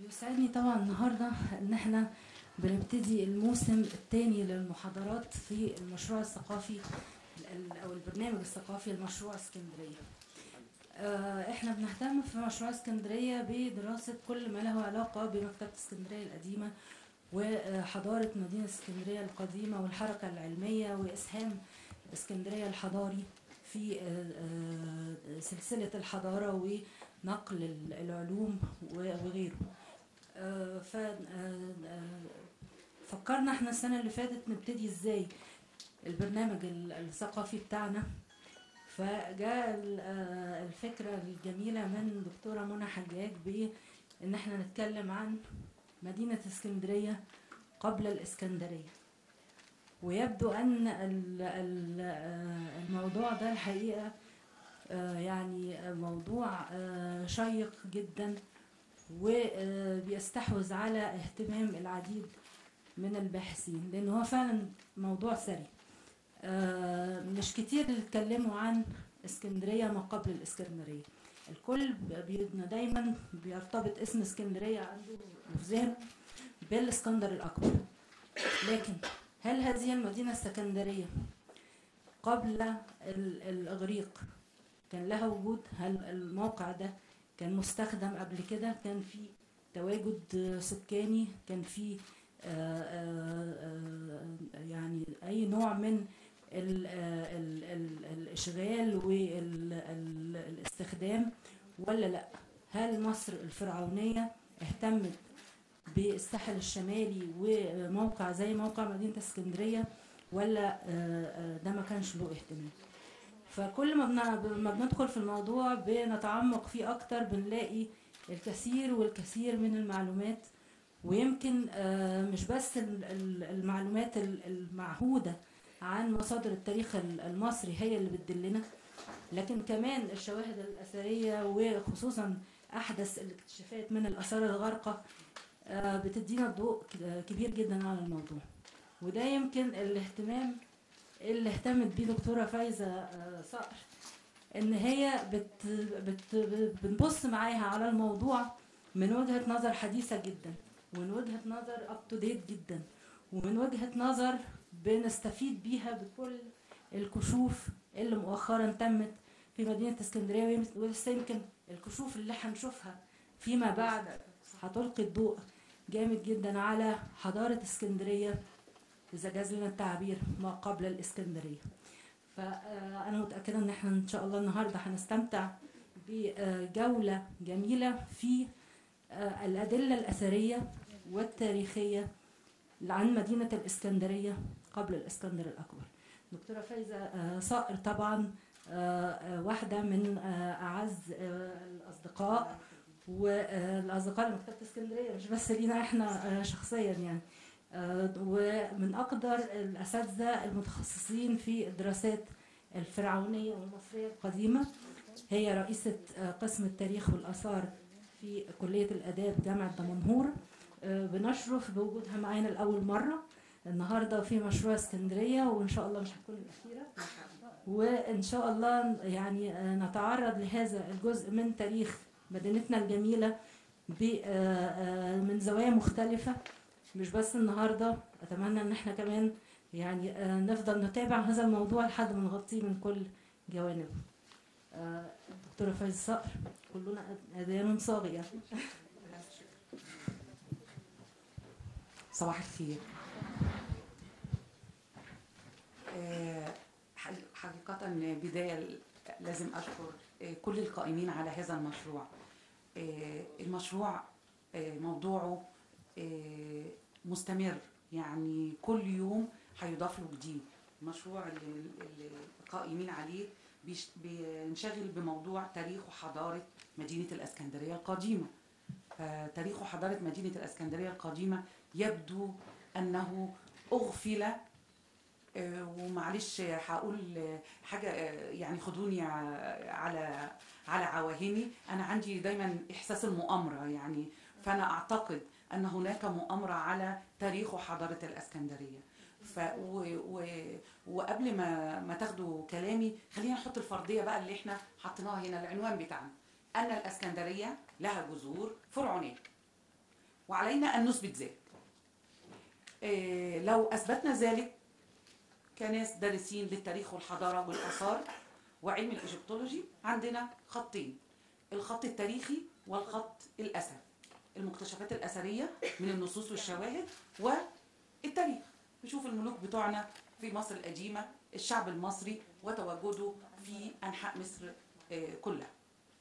يسعدني طبعا النهارده ان احنا بنبتدي الموسم الثاني للمحاضرات في المشروع الثقافي ال- او البرنامج الثقافي لمشروع اسكندريه. آه، احنا بنهتم في مشروع اسكندريه بدراسه كل ما له علاقه بمكتبه اسكندريه القديمه وحضاره مدينه اسكندريه القديمه والحركه العلميه واسهام اسكندريه الحضاري في آه، آه، سلسله الحضاره ونقل ال- العلوم و- وغيره. آه، ف آه، آه، فكرنا احنا السنه اللي فاتت نبتدي ازاي البرنامج ال- الثقافي بتاعنا فجاء ال- آه، الفكره الجميله من دكتوره منى حجاج بان احنا نتكلم عن مدينه اسكندريه قبل الاسكندريه ويبدو ان ال- ال- آه، الموضوع ده الحقيقه آه، يعني موضوع آه، شيق جدا وبيستحوذ على اهتمام العديد من الباحثين لان هو فعلا موضوع ثري آه، مش كتير اللي اتكلموا عن اسكندريه ما قبل الاسكندريه الكل بي- دايما بيرتبط اسم اسكندريه عنده في ذهنه بالاسكندر الاكبر لكن هل هذه المدينه السكندريه قبل ال- الاغريق كان لها وجود هل الموقع ده كان مستخدم قبل كده كان في تواجد سكاني كان في آه، آه، آه، يعني اي نوع من ال ال ال الاشغال والاستخدام ولا لا هل مصر الفرعونيه اهتمت بالساحل الشمالي وموقع زي موقع مدينه اسكندريه ولا آه، آه، ده ما كانش له اهتمام فكل ما بن- ما بندخل في الموضوع بنتعمق فيه اكتر بنلاقي الكثير والكثير من المعلومات ويمكن آه، مش بس ال- ال- المعلومات ال- المعهودة عن مصادر التاريخ ال- المصري هي اللي بتدلنا لكن كمان الشواهد الأثرية وخصوصا أحدث الاكتشافات من الآثار الغارقة آه، بتدينا ضوء ك- كبير جدا على الموضوع وده يمكن الاهتمام اللي اهتمت بيه دكتورة فايزة آه، صقر ان هي بت بت بنبص معاها على الموضوع من وجهة نظر حديثة جدا ومن وجهة نظر اب تو ديت جدا ومن وجهة نظر بنستفيد بيها بكل الكشوف اللي مؤخرا تمت في مدينة اسكندرية ويم- ولسه يمكن الكشوف اللي هنشوفها فيما بعد هتلقي الضوء جامد جدا على حضارة اسكندرية إذا جاز لنا التعبير ما قبل الإسكندرية فأنا متأكدة إن إحنا إن شاء الله النهاردة هنستمتع بجولة جميلة في آه، الأدلة الأثرية والتاريخية عن مدينة الإسكندرية قبل الإسكندر الأكبر دكتورة فايزة آه، صقر طبعا آه، آه، واحدة من آه، أعز آه، الأصدقاء والأصدقاء لمكتبة اسكندرية مش بس لينا إحنا آه، شخصيا يعني آه، ومن أقدر الأساتذة المتخصصين في الدراسات الفرعونية والمصرية القديمة هي رئيسة آه، قسم التاريخ والآثار في كلية الآداب جامعة دمنهور آه، بنشرف بوجودها معانا لأول مرة النهارده في مشروع اسكندرية وإن شاء الله مش هتكون الأخيرة وإن شاء الله يعني آه، نتعرض لهذا الجزء من تاريخ مدينتنا الجميلة ب- آه، آه، من زوايا مختلفة مش بس النهارده اتمنى ان احنا كمان يعني آه، نفضل نتابع هذا الموضوع لحد ما نغطيه من كل جوانبه آه، دكتوره فايز صقر كلنا اذان صاغيه صباح الخير آه، حقيقة- حقيقة بداية لازم أشكر آه، كل القائمين على هذا المشروع آه، المشروع آه، موضوعه آه، مستمر يعني كل يوم هيضاف له جديد المشروع اللي اللي القائمين عليه بيش- بينشغل بموضوع تاريخ وحضارة مدينة الإسكندرية القديمة فتاريخ وحضارة مدينة الإسكندرية القديمة يبدو أنه أغفل آه، ومعلش هقول آه، حاجة آه، يعني خدوني ع- على على عواهني أنا عندي دايما إحساس المؤامرة يعني فأنا أعتقد أن هناك مؤامرة على تاريخ وحضارة الإسكندرية ف و و وقبل ما ما تاخدوا كلامي خلينا نحط الفرضيه بقى اللي احنا حطيناها هنا العنوان بتاعنا ان الاسكندريه لها جذور فرعونيه وعلينا أن نثبت ذلك آه، لو أثبتنا ذلك كناس دارسين للتاريخ والحضارة والآثار وعلم الإيجيبتولوجي عندنا خطين الخط التاريخي والخط الأثري المكتشفات الأثرية من النصوص والشواهد والتاريخ نشوف الملوك بتوعنا في مصر القديمة الشعب المصري وتواجده في أنحاء مصر آه، كلها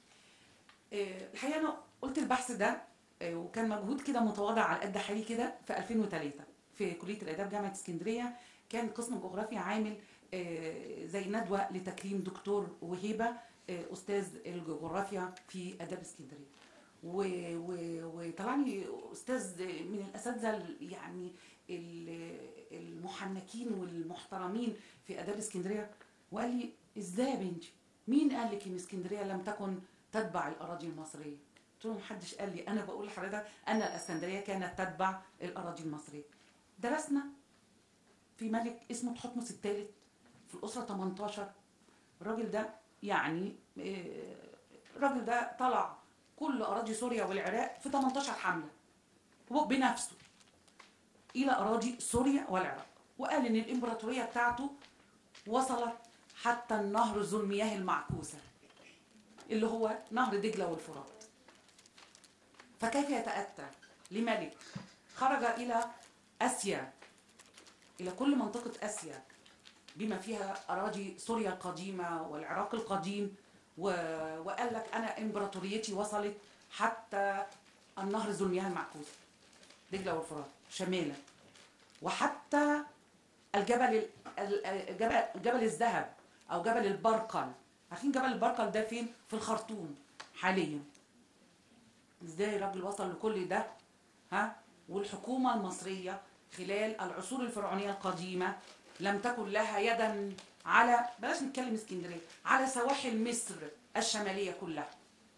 آه، الحقيقة أنا قلت البحث ده آه، وكان مجهود كده متواضع على قد حالي كده في 2003 في كلية الآداب جامعة اسكندرية كان قسم جغرافيا عامل آه، زي ندوة لتكريم دكتور وهيبة آه، أستاذ الجغرافيا في آداب اسكندرية و- و- وطلعني أستاذ من الأساتذة ال- يعني ال- المحنكين والمحترمين في آداب اسكندرية وقال لي إزاي يا بنتي مين قال لك إن اسكندرية لم تكن تتبع الأراضي المصرية قلت له محدش قال لي أنا بقول لحضرتك أن الإسكندرية كانت تتبع الأراضي المصرية درسنا في ملك اسمه تحتمس الثالث في الأسرة 18 الراجل ده يعني آه، الراجل ده طلع كل أراضي سوريا والعراق في 18 حملة هو بنفسه إلى أراضي سوريا والعراق وقال إن الإمبراطورية بتاعته وصلت حتى النهر ذو المياه المعكوسة اللي هو نهر دجلة والفرات فكيف يتأتى لملك خرج إلى آسيا إلى كل منطقة آسيا بما فيها أراضي سوريا القديمة والعراق القديم و... وقال لك أنا إمبراطوريتي وصلت حتى النهر ذو المياه المعكوسة دجلة والفرات شمالا وحتى الجبل ال- ال- الجبل جبل الذهب أو جبل البرقل عارفين جبل البرقل ده فين؟ في الخرطوم حاليا ازاي الراجل وصل لكل ده ها والحكومة المصرية خلال العصور الفرعونية القديمة لم تكن لها يدا على بلاش نتكلم اسكندرية على سواحل مصر الشمالية كلها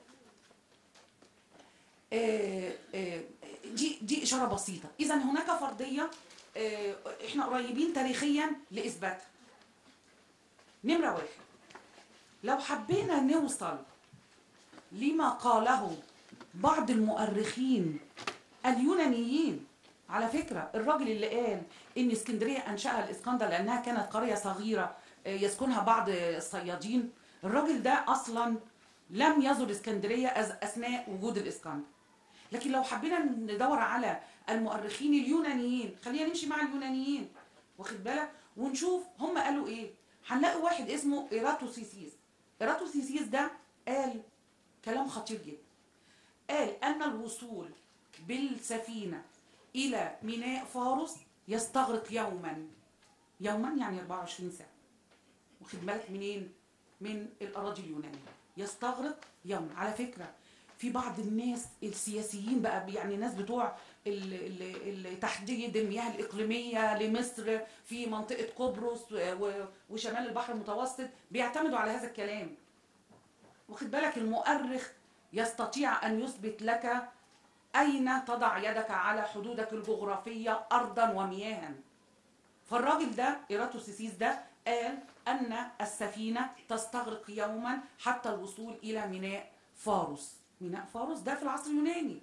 آه، آه، دي دي إشارة بسيطة إذا هناك فرضية آه، إحنا قريبين تاريخيا لإثباتها نمرة واحد لو حبينا نوصل لما قاله بعض المؤرخين اليونانيين على فكرة الراجل اللي قال إن اسكندرية أنشأها الإسكندر لأنها كانت قرية صغيرة آه، يسكنها بعض الصيادين الراجل ده أصلا لم يزر اسكندرية أز- أثناء وجود الإسكندر لكن لو حبينا ندور على المؤرخين اليونانيين خلينا نمشي مع اليونانيين واخد بالك ونشوف هم قالوا ايه هنلاقي واحد اسمه ايراتوسيسيس ايراتوسيسيس ده قال كلام خطير جدا قال ان الوصول بالسفينه الى ميناء فارس يستغرق يوما يوما يعني 24 ساعه واخد بالك منين من الاراضي اليونانيه يستغرق يوم على فكره في بعض الناس السياسيين بقى يعني ناس بتوع ال- ال- ال- تحديد المياه الإقليمية لمصر في منطقة قبرص و- و- وشمال البحر المتوسط بيعتمدوا على هذا الكلام واخد بالك المؤرخ يستطيع أن يثبت لك أين تضع يدك على حدودك الجغرافية أرضا ومياها فالراجل ده إيراتوسيسيس ده قال أن السفينة تستغرق يوما حتى الوصول إلى ميناء فارس ميناء فارس ده في العصر اليوناني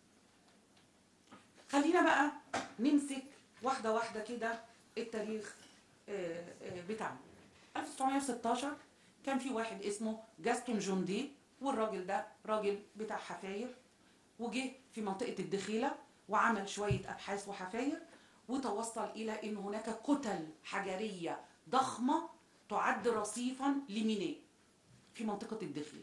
خلينا بقى نمسك واحدة واحدة كده التاريخ آه، آه، بتاعنا 1916 كان في واحد اسمه جاستون جوندي والراجل ده راجل بتاع حفاير وجه في منطقة الدخيلة وعمل شوية أبحاث وحفاير وتوصل إلى أن هناك كتل حجرية ضخمة تعد رصيفا لميناء في منطقة الدخيل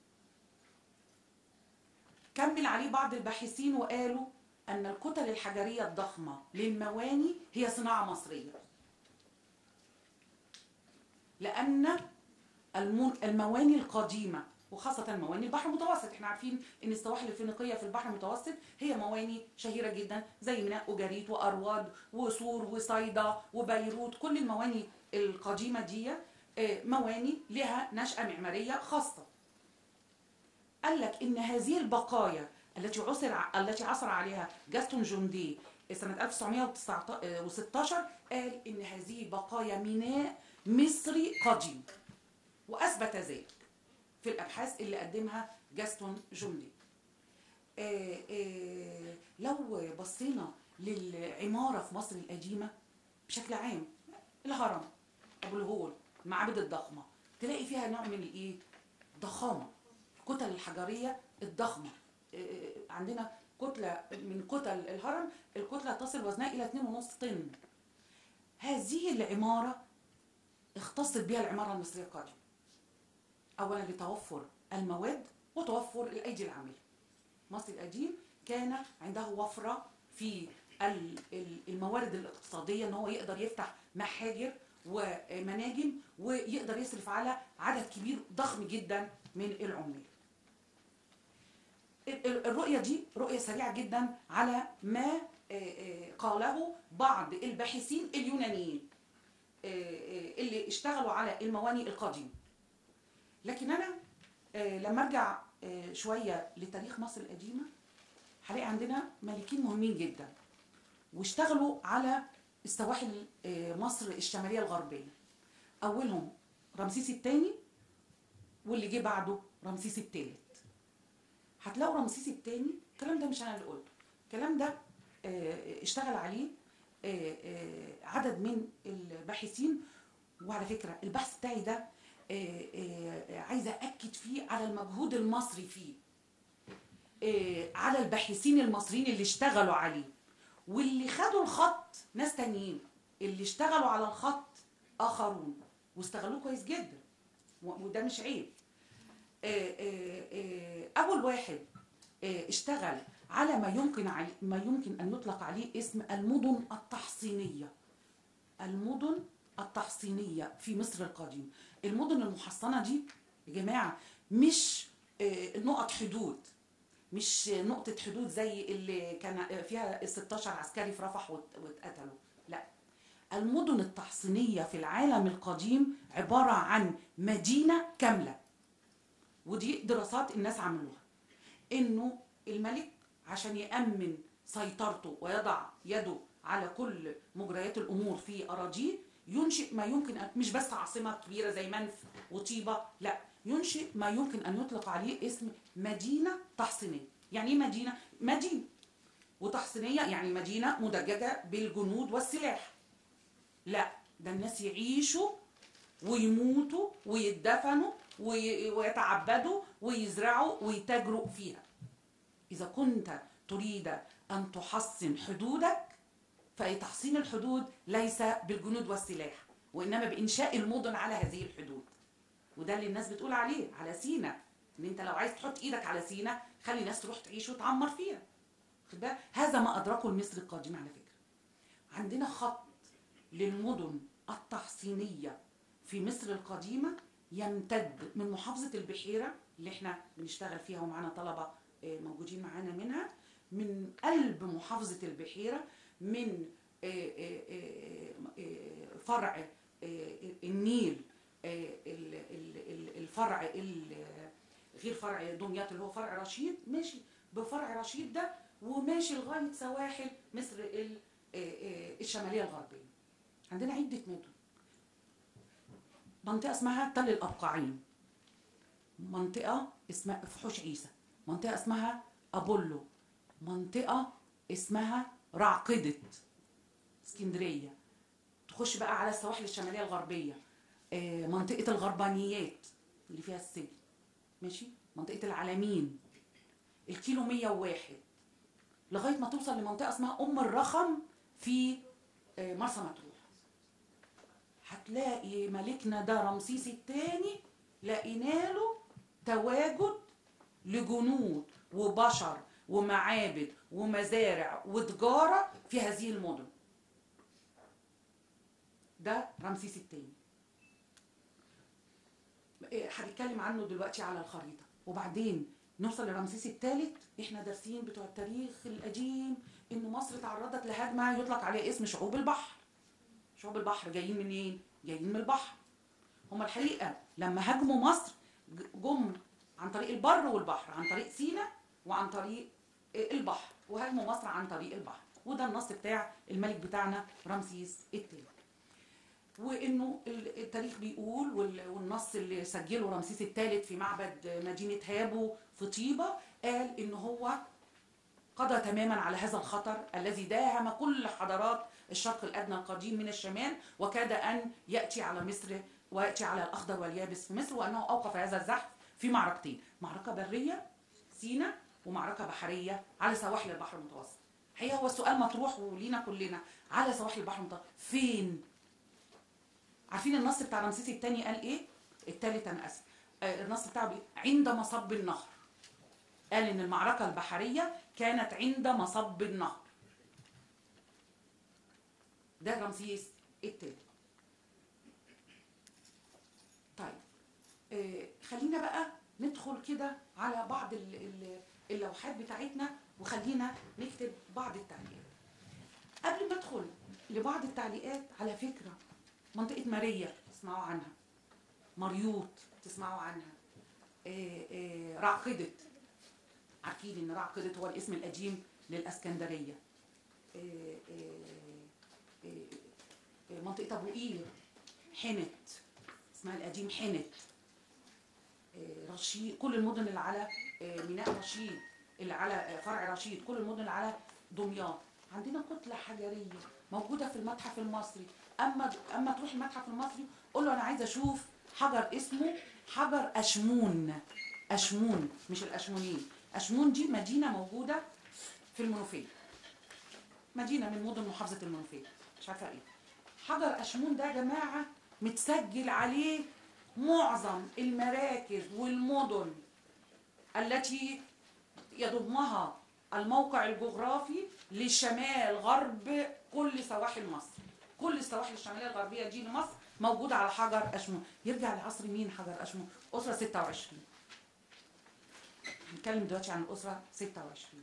كمل عليه بعض الباحثين وقالوا أن الكتل الحجرية الضخمة للمواني هي صناعة مصرية لأن الم- المواني القديمة وخاصة مواني البحر المتوسط احنا عارفين ان السواحل الفينيقية في البحر المتوسط هي مواني شهيرة جدا زي ميناء أوجاريت وأرواد وصور وصيدا وبيروت كل المواني القديمة دي آه، مواني لها نشأة معمارية خاصة قال لك ان هذه البقايا التي عثر التي عثر عليها جاستون جوندي سنة 1916 قال ان هذه بقايا ميناء مصري قديم واثبت ذلك في الابحاث اللي قدمها جاستون جوندي آه، آه، لو بصينا للعمارة في مصر القديمة بشكل عام الهرم أبو الهول المعابد الضخمة تلاقي فيها نوع من الإيه؟ ضخامة الكتل الحجرية الضخمة آه، عندنا كتلة من كتل الهرم الكتلة تصل وزنها إلى 2.5 طن هذه العمارة اختصت بها العمارة المصرية القديمة أولا لتوفر المواد وتوفر الأيدي العاملة مصر القديم كان عنده وفرة في ال- ال- الموارد الاقتصادية ان هو يقدر يفتح محاجر ومناجم ويقدر يصرف على عدد كبير ضخم جدا من العمال ال- ال- الرؤية دي رؤية سريعة جدا على ما آه، آه، قاله بعض الباحثين اليونانيين آه، آه، اللي اشتغلوا على المواني القديمة لكن انا آه، لما ارجع آه، شويه لتاريخ مصر القديمه هلاقي عندنا ملكين مهمين جدا واشتغلوا على السواحل آه، مصر الشماليه الغربيه اولهم رمسيس الثاني واللي جه بعده رمسيس الثالث هتلاقوا رمسيس الثاني الكلام ده مش انا اللي قلته الكلام ده آه، اشتغل عليه آه، آه، عدد من الباحثين وعلى فكره البحث بتاعي ده آه، آه، عايزه اكد فيه على المجهود المصري فيه آه، على الباحثين المصريين اللي اشتغلوا عليه واللي خدوا الخط ناس تانيين اللي اشتغلوا على الخط اخرون واستغلوه كويس جدا و- وده مش عيب آه، آه، آه، اول واحد آه، اشتغل على ما يمكن علي ما يمكن ان يطلق عليه اسم المدن التحصينيه المدن التحصينيه في مصر القديم المدن المحصنه دي يا جماعه مش آه، نقط حدود مش نقطة حدود زي اللي كان فيها 16 عسكري في رفح وات- واتقتلوا لا المدن التحصينية في العالم القديم عبارة عن مدينة كاملة ودي دراسات الناس عملوها انه الملك عشان يأمن سيطرته ويضع يده على كل مجريات الامور في اراضيه ينشئ ما يمكن أن مش بس عاصمه كبيره زي منف وطيبه لا ينشئ ما يمكن ان يطلق عليه اسم مدينه تحصينيه يعني ايه مدينه مدينه وتحصينيه يعني مدينه مدججه بالجنود والسلاح لا ده الناس يعيشوا ويموتوا ويدفنوا وي- ويتعبدوا ويزرعوا ويتاجروا فيها إذا كنت تريد أن تحصن حدودك فتحصين الحدود ليس بالجنود والسلاح وإنما بإنشاء المدن على هذه الحدود وده اللي الناس بتقول عليه على سينا إن أنت لو عايز تحط إيدك على سينا خلي الناس تروح تعيش وتعمر فيها خد بالك؟ هذا ما أدركه المصري القديم على فكرة عندنا خط للمدن التحصينية في مصر القديمة يمتد من محافظة البحيرة اللي احنا بنشتغل فيها ومعانا طلبة آه، موجودين معانا منها من قلب محافظة البحيرة من آه، آه، آه، آه، فرع آه، النيل آه، ال- ال- ال- الفرع ال- غير فرع دمياط اللي هو فرع رشيد ماشي بفرع رشيد ده وماشي لغاية سواحل مصر ال- آه، آه، الشمالية الغربية عندنا عدة مدن منطقة اسمها تل الأبقاعين منطقة اسمها فحوش عيسى منطقة اسمها أبولو منطقة اسمها رعقدة اسكندرية تخش بقى على السواحل الشمالية الغربية آه، منطقة الغربانيات اللي فيها السجن ماشي منطقة العلمين الكيلو 101 لغاية ما توصل لمنطقة اسمها أم الرخم في آه، مرسى مطروح هتلاقي ملكنا ده رمسيس الثاني لقينا له تواجد لجنود وبشر ومعابد ومزارع وتجارة في هذه المدن ده رمسيس الثاني إيه، هنتكلم عنه دلوقتي على الخريطة وبعدين نوصل لرمسيس الثالث احنا دارسين بتوع التاريخ القديم ان مصر تعرضت لهجمة يطلق عليها اسم شعوب البحر شعوب البحر جايين منين؟ جايين من البحر هم الحقيقة لما هاجموا مصر ج- جم عن طريق البر والبحر عن طريق سيناء وعن طريق البحر وهاجموا مصر عن طريق البحر وده النص بتاع الملك بتاعنا رمسيس الثاني وانه ال- التاريخ بيقول وال- والنص اللي سجله رمسيس الثالث في معبد مدينه هابو في طيبه قال ان هو قضى تماما على هذا الخطر الذي داهم كل حضارات الشرق الادنى القديم من الشمال وكاد ان ياتي على مصر وياتي على الاخضر واليابس في مصر وانه اوقف هذا الزحف في معركتين معركه بريه سينا ومعركه بحريه على سواحل البحر المتوسط هي هو السؤال مطروح ولينا كلنا على سواحل البحر المتوسط فين عارفين النص بتاع رمسيس الثاني قال ايه الثالث انا اسف آه، النص بتاعه بيه عند مصب النهر قال ان المعركه البحريه كانت عند مصب النهر ده رمسيس الثالث طيب آه، خلينا بقى ندخل كده على بعض ال- ال- اللوحات بتاعتنا وخلينا نكتب بعض التعليقات قبل ما ادخل لبعض التعليقات على فكره منطقه ماريا تسمعوا عنها مريوط تسمعوا عنها آه، آه، رعقدة عارفين ان رعقدة هو الاسم القديم للاسكندريه آه، آه، آه، آه، منطقه ابو قير حنت اسمها القديم حنت آه، رشيد كل المدن اللي على آه، ميناء رشيد اللي على آه، فرع رشيد كل المدن اللي على دمياط عندنا كتله حجريه موجوده في المتحف المصري اما اما تروح المتحف المصري قول له انا عايزه اشوف حجر اسمه حجر اشمون اشمون مش الاشمونين اشمون دي مدينه موجوده في المنوفيه مدينه من مدن محافظه المنوفيه مش عارفه ايه حجر اشمون ده يا جماعه متسجل عليه معظم المراكز والمدن التي يضمها الموقع الجغرافي لشمال غرب كل سواحل مصر كل السواحل الشماليه الغربيه دي لمصر موجوده على حجر اشمون يرجع لعصر مين حجر اشمون اسره 26 هنتكلم دلوقتي عن الاسره 26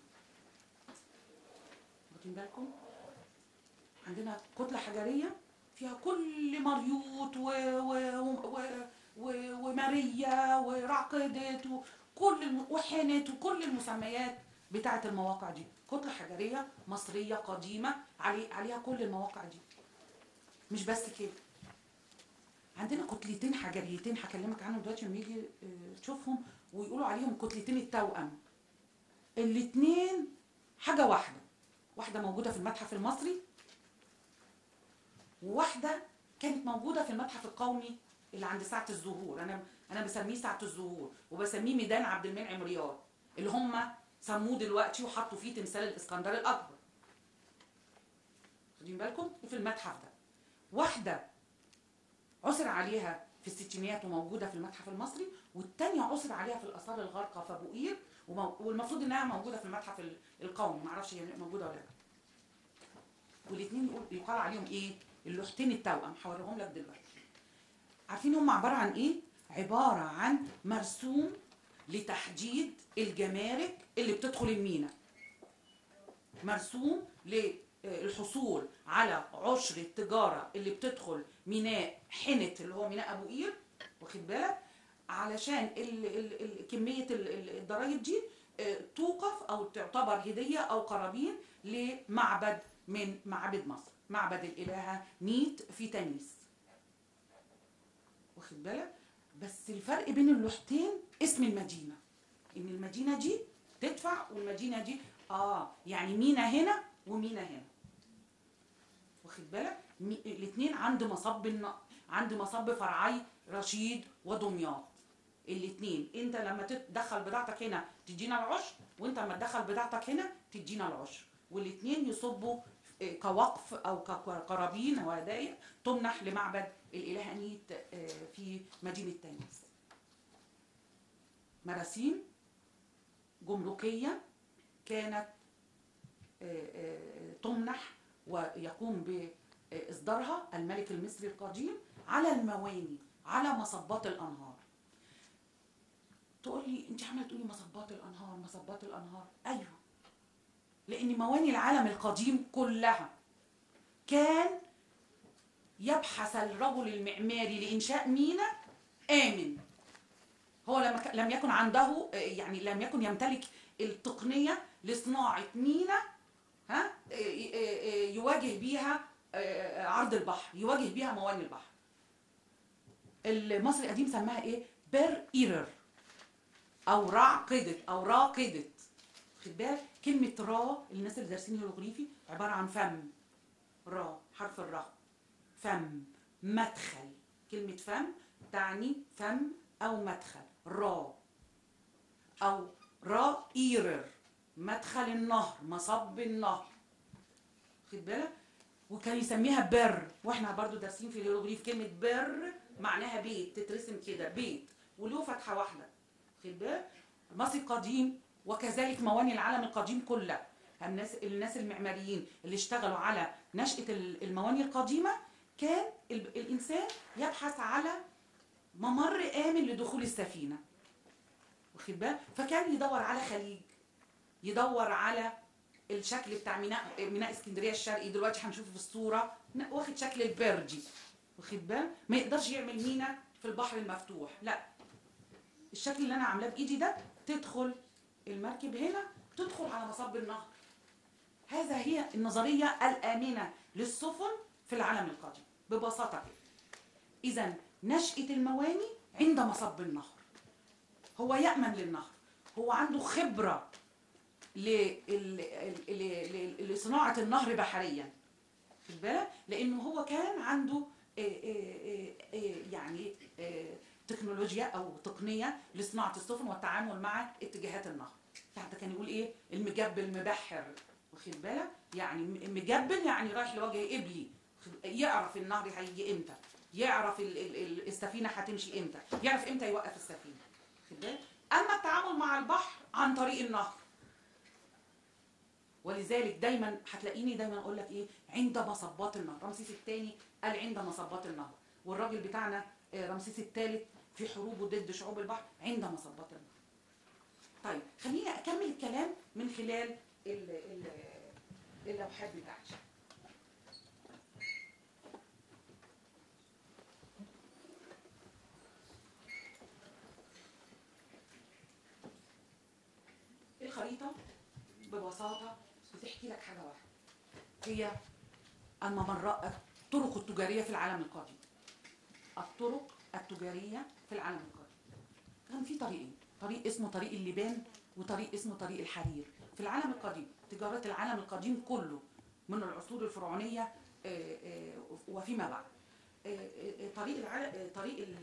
واخدين بالكم عندنا كتله حجريه فيها كل مريوط و... و... و... و... وماريا ورعقدة وكل الم... وحنت وكل المسميات بتاعة المواقع دي كتلة حجرية مصرية قديمة علي... عليها كل المواقع دي مش بس كده عندنا كتلتين حجريتين هكلمك عنهم دلوقتي لما يجي آه، تشوفهم ويقولوا عليهم كتلتين التوأم الاتنين حاجة واحدة واحدة موجودة في المتحف المصري وواحدة كانت موجودة في المتحف القومي اللي عند ساعة الزهور أنا أنا بسميه ساعة الزهور وبسميه ميدان عبد المنعم رياض اللي هم سموه دلوقتي وحطوا فيه تمثال الإسكندر الأكبر خدين بالكم وفي المتحف ده واحدة عثر عليها في الستينيات وموجودة في المتحف المصري والتانية عثر عليها في الآثار الغارقة في أبو قير ومو- والمفروض إنها موجودة في المتحف ال- القومي معرفش هي موجودة ولا لا والاثنين يقول يقال عليهم ايه اللوحتين التوأم هوريهم لك دلوقتي عارفين هم عباره عن ايه عباره عن مرسوم لتحديد الجمارك اللي بتدخل المينا مرسوم للحصول على عشر التجاره اللي بتدخل ميناء حنت اللي هو ميناء ابو قير واخد بالك علشان ال ال ال كميه ال- ال- الضرايب دي آه، توقف او تعتبر هديه او قرابين لمعبد من معابد مصر معبد الالهه نيت في تانيس واخد بالك بس الفرق بين اللوحتين اسم المدينه ان المدينه دي تدفع والمدينه دي اه يعني مينا هنا ومينا هنا واخد بالك الاثنين عند مصب الن... عند مصب فرعي رشيد ودمياط الاثنين انت لما تدخل بضاعتك هنا تدينا العشر وانت لما تدخل بضاعتك هنا تدينا العشر والاثنين يصبوا آه، كوقف او كقرابين وهدايا تمنح لمعبد الاله انيت آه، في مدينه تانيس مراسيم جمركيه كانت آه، آه، تمنح ويقوم باصدارها الملك المصري القديم على المواني على مصبات الانهار تقول لي انت عماله تقولي مصبات الانهار مصبات الانهار ايوه لان مواني العالم القديم كلها كان يبحث الرجل المعماري لانشاء ميناء امن هو لم يك- لم يكن عنده آه، يعني لم يكن يمتلك التقنيه لصناعه ميناء ها آه، آه، آه، يواجه بيها آه، عرض البحر يواجه بيها مواني البحر المصري القديم سماها ايه بير ايرر او راقدة او راقدة خد بالك كلمه را الناس اللي دارسين هيروغليفي عباره عن فم را حرف الراء فم مدخل كلمه فم تعني فم او مدخل را او را ايرر مدخل النهر مصب النهر خد بالك وكان يسميها بر واحنا برضو دارسين في الهيروغليف كلمه بر معناها بيت تترسم كده بيت وله فتحه واحده خد بالك المصري القديم وكذلك مواني العالم القديم كلها الناس الناس المعماريين اللي اشتغلوا على نشأة ال- المواني القديمة كان ال- الإنسان يبحث على ممر آمن لدخول السفينة واخد بالك فكان يدور على خليج يدور على الشكل بتاع ميناء ميناء اسكندريه الشرقي دلوقتي هنشوفه في الصوره ن- واخد شكل البرجي واخد بالك ما يقدرش يعمل ميناء في البحر المفتوح لا الشكل اللي انا عاملاه بايدي ده تدخل المركب هنا تدخل على مصب النهر هذا هي النظريه الامنه للسفن في العالم القديم ببساطه كده اذا نشاه المواني عند مصب النهر هو يامن للنهر هو عنده خبره ل- ال- ال- ل- لصناعه النهر بحريا خد بالك لانه هو كان عنده آه، آه، آه، آه، يعني آه، تكنولوجيا او تقنيه لصناعه السفن والتعامل مع اتجاهات النهر حتى كان يقول ايه المجبل مبحر واخد بالك يعني م- مجبل يعني رايح لوجه قبلي خد- يعرف النهر هيجي امتى يعرف ال- ال- ال- السفينه هتمشي امتى يعرف امتى يوقف السفينه خد بالك اما التعامل مع البحر عن طريق النهر ولذلك دايما هتلاقيني دايما اقول لك ايه عند مصبات النهر رمسيس الثاني قال عند مصبات النهر والراجل بتاعنا آه، رمسيس الثالث في حروبه ضد شعوب البحر عند مصبات النهر طيب خليني اكمل الكلام من خلال ال ال اللوحات بتاعتي الخريطة ببساطة بتحكي لك حاجة واحدة هي الممرات الطرق التجارية في العالم القديم الطرق التجارية في العالم القديم كان في طريقين طريق اسمه طريق اللبان وطريق اسمه طريق الحرير في العالم القديم تجارة العالم القديم كله من العصور الفرعونية آه، آه، وفيما بعد آه، آه، طريق الع... طريق ال...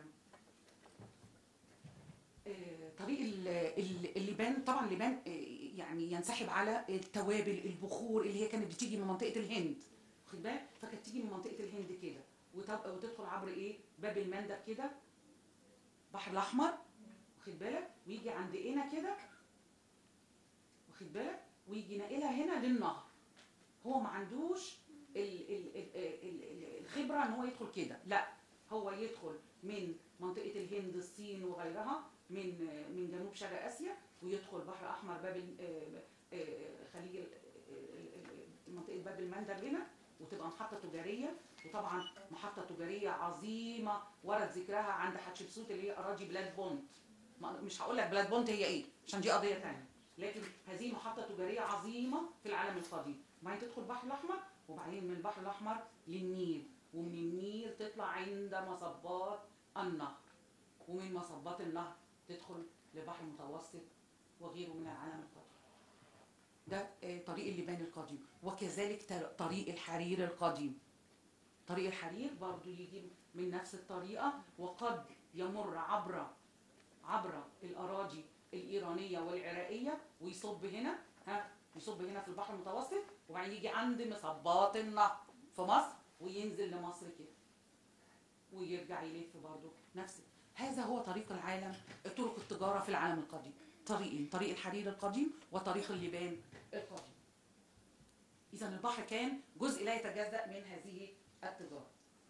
آه، طريق ال- ال- اللبان طبعا اللبان آه، يعني ينسحب على التوابل البخور اللي هي كانت بتيجي من منطقه الهند واخد بالك فكانت تيجي من منطقه الهند كده وتبقى وتدخل عبر ايه باب المندب كده البحر الاحمر واخد بالك ويجي عند هنا كده واخد بالك ويجي ناقلها هنا للنهر هو ما عندوش ال- ال- ال- ال- ال- الخبره ان هو يدخل كده لا هو يدخل من منطقه الهند الصين وغيرها من من جنوب شرق اسيا ويدخل بحر احمر باب ال- آه، آه، خليج ال- ال- ال- منطقه باب المندب هنا وتبقى محطه تجاريه وطبعا محطه تجاريه عظيمه ورد ذكرها عند حتشبسوت اللي هي اراضي بلاد بونت ما- مش هقول لك بلاد بونت هي ايه عشان دي قضيه ثانيه لكن هذه محطه تجاريه عظيمه في العالم القديم وبعدين تدخل البحر الاحمر وبعدين من البحر الاحمر للنيل ومن النيل تطلع عند مصبات النهر ومن مصبات النهر تدخل لبحر المتوسط وغيره من العالم القديم ده آه، طريق اللبان القديم وكذلك تر- طريق الحرير القديم طريق الحرير برضو يجي من نفس الطريقة وقد يمر عبر عبر الأراضي الإيرانية والعراقية ويصب هنا ها يصب هنا في البحر المتوسط وبعدين يجي عند مصبات النهر في مصر وينزل لمصر كده ويرجع يلف برضه نفس هذا هو طريق العالم طرق التجارة في العالم القديم طريقين طريق الحرير القديم وطريق اللبان القديم إذا البحر كان جزء لا يتجزأ من هذه التجارة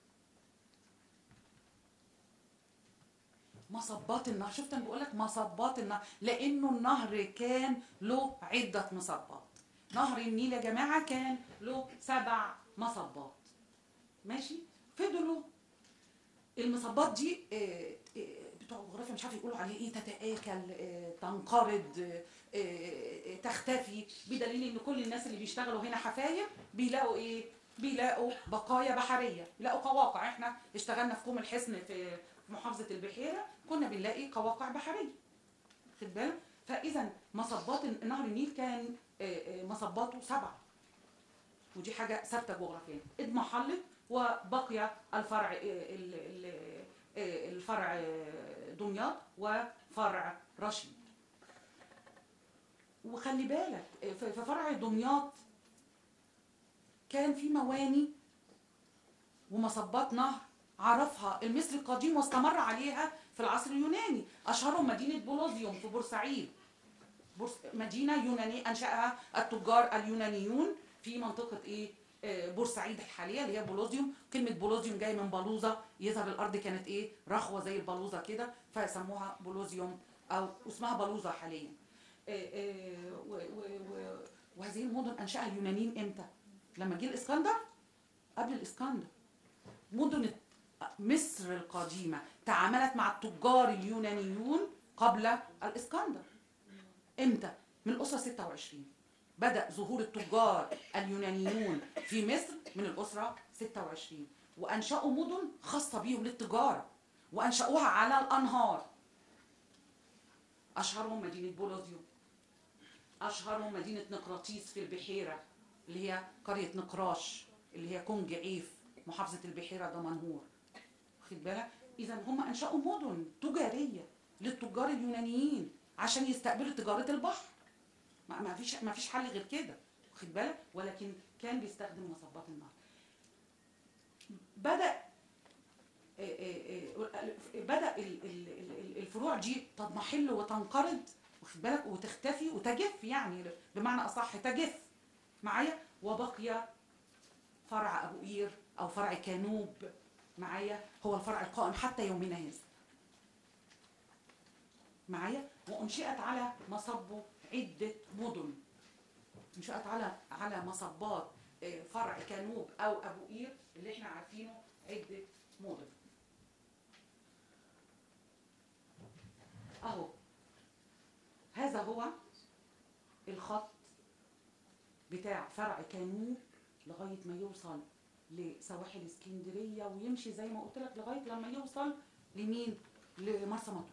مصبات النهر شفت انا بقول لك مصبات النهر لانه النهر كان له عده مصبات نهر النيل يا جماعه كان له سبع مصبات ماشي فضلوا المصبات دي آه، آه، بتوع الجغرافيا مش عارف يقولوا عليه ايه تتآكل آه، تنقرض آه، آه، تختفي بدليل ان كل الناس اللي بيشتغلوا هنا حفاير بيلاقوا ايه بيلاقوا بقايا بحريه بيلاقوا قواقع احنا اشتغلنا في كوم الحصن في في محافظه البحيره كنا بنلاقي قواقع بحريه خد بالك فاذا مصبات نهر النيل كان آه، آه، مصباته سبعه ودي حاجه ثابته جغرافيا اضمحلت وبقي الفرع آه، ال- ال- آه، الفرع آه، دمياط وفرع رشيد وخلي بالك آه، في في فرع دمياط كان في مواني ومصبات نهر عرفها المصري القديم واستمر عليها في العصر اليوناني اشهرهم مدينه بولوزيوم في بورسعيد بورس- مدينه يونانيه انشاها التجار اليونانيون في منطقه ايه آه، بورسعيد الحاليه اللي هي بولوزيوم كلمه بولوزيوم جايه من بلوزه يظهر الارض كانت ايه رخوه زي البلوزه كده فسموها بولوزيوم او اسمها بلوزه حاليا آه، آه، و- و- و- وهذه المدن انشاها اليونانيين امتى لما جه الاسكندر قبل الاسكندر مدن مصر القديمة تعاملت مع التجار اليونانيون قبل الإسكندر إمتى؟ من الأسرة 26 بدأ ظهور التجار اليونانيون في مصر من الأسرة 26 وأنشأوا مدن خاصة بيهم للتجارة وأنشأوها على الأنهار أشهرهم مدينة بولوزيوم أشهرهم مدينة نقراطيس في البحيرة اللي هي قرية نقراش اللي هي كونج عيف محافظة البحيرة دمنهور واخد بالك إذا هم أنشأوا مدن تجارية للتجار اليونانيين عشان يستقبلوا تجارة البحر ما ما فيش ما فيش حل غير كده واخد بالك ولكن كان بيستخدم مصبات النهر بدأ آه، آه، آه، بدأ ال- ال- ال- الفروع دي تضمحل وتنقرض واخد بالك وتختفي وتجف يعني بمعنى أصح تجف معايا وبقي فرع أبو قير أو فرع كانوب معايا هو الفرع القائم حتى يومنا هذا معايا وأنشئت على مصبه عدة مدن انشأت على على مصبات آه، فرع كانوب أو أبو قير اللي احنا عارفينه عدة مدن أهو هذا هو الخط بتاع فرع كانوب لغاية ما يوصل لسواحل اسكندرية ويمشي زي ما قلت لك لغاية لما يوصل لمين؟ لمرسى مطروح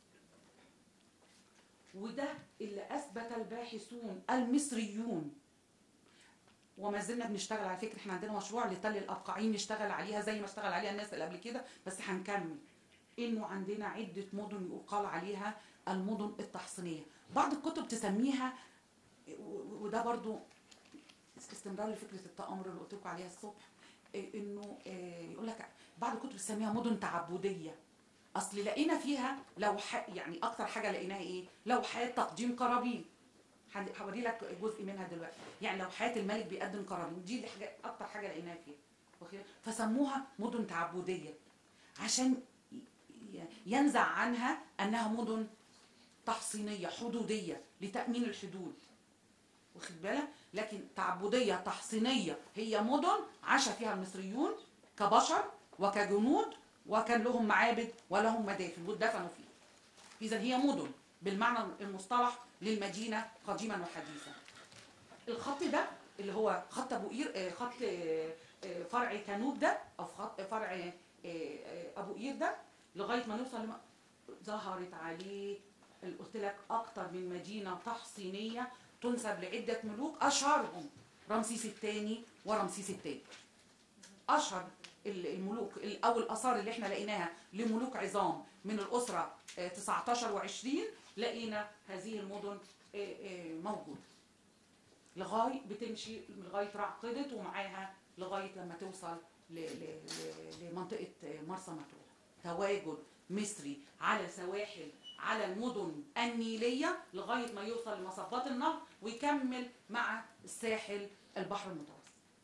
وده اللي أثبت الباحثون المصريون وما زلنا بنشتغل على فكرة احنا عندنا مشروع لتل الأبقاعين نشتغل عليها زي ما اشتغل عليها الناس اللي قبل كده بس هنكمل انه عندنا عدة مدن يقال عليها المدن التحصينية بعض الكتب تسميها و- وده برضو استمرار لفكره التآمر اللي قلت لكم عليها الصبح إيه انه إيه يقول لك بعض الكتب تسميها مدن تعبديه اصل لقينا فيها لوح يعني اكتر حاجه لقيناها ايه لوحات تقديم قرابين هن- هوري لك جزء منها دلوقتي يعني لوحات الملك بيقدم قرابين دي اللي حاجه اكتر حاجه لقيناها فيها واخد بالك؟ فسموها مدن تعبديه عشان ي- ي- ينزع عنها انها مدن تحصينيه حدوديه لتامين الحدود واخد بالك لكن تعبديه تحصينيه هي مدن عاش فيها المصريون كبشر وكجنود وكان لهم معابد ولهم مدافن واتدفنوا فيها اذا هي مدن بالمعنى المصطلح للمدينه قديما وحديثا الخط ده اللي هو خط ابو قير آه، خط آه، آه، فرع كانوب ده او خط فرع آه، آه، ابو قير ده لغايه ما نوصل لم... ظهرت عليه اللي قلت لك اكتر من مدينه تحصينيه تنسب لعده ملوك اشهرهم رمسيس الثاني ورمسيس الثالث اشهر ال- الملوك ال- او الاثار اللي احنا لقيناها لملوك عظام من الاسره آه، 19 و20 لقينا هذه المدن آه، آه، موجوده لغايه بتمشي لغايه رعقدت ومعاها لغايه لما توصل ل- ل- ل- لمنطقه آه، مرسى مطروح تواجد مصري على سواحل على المدن النيليه لغايه ما يوصل لمصبات النهر ويكمل مع الساحل البحر المتوسط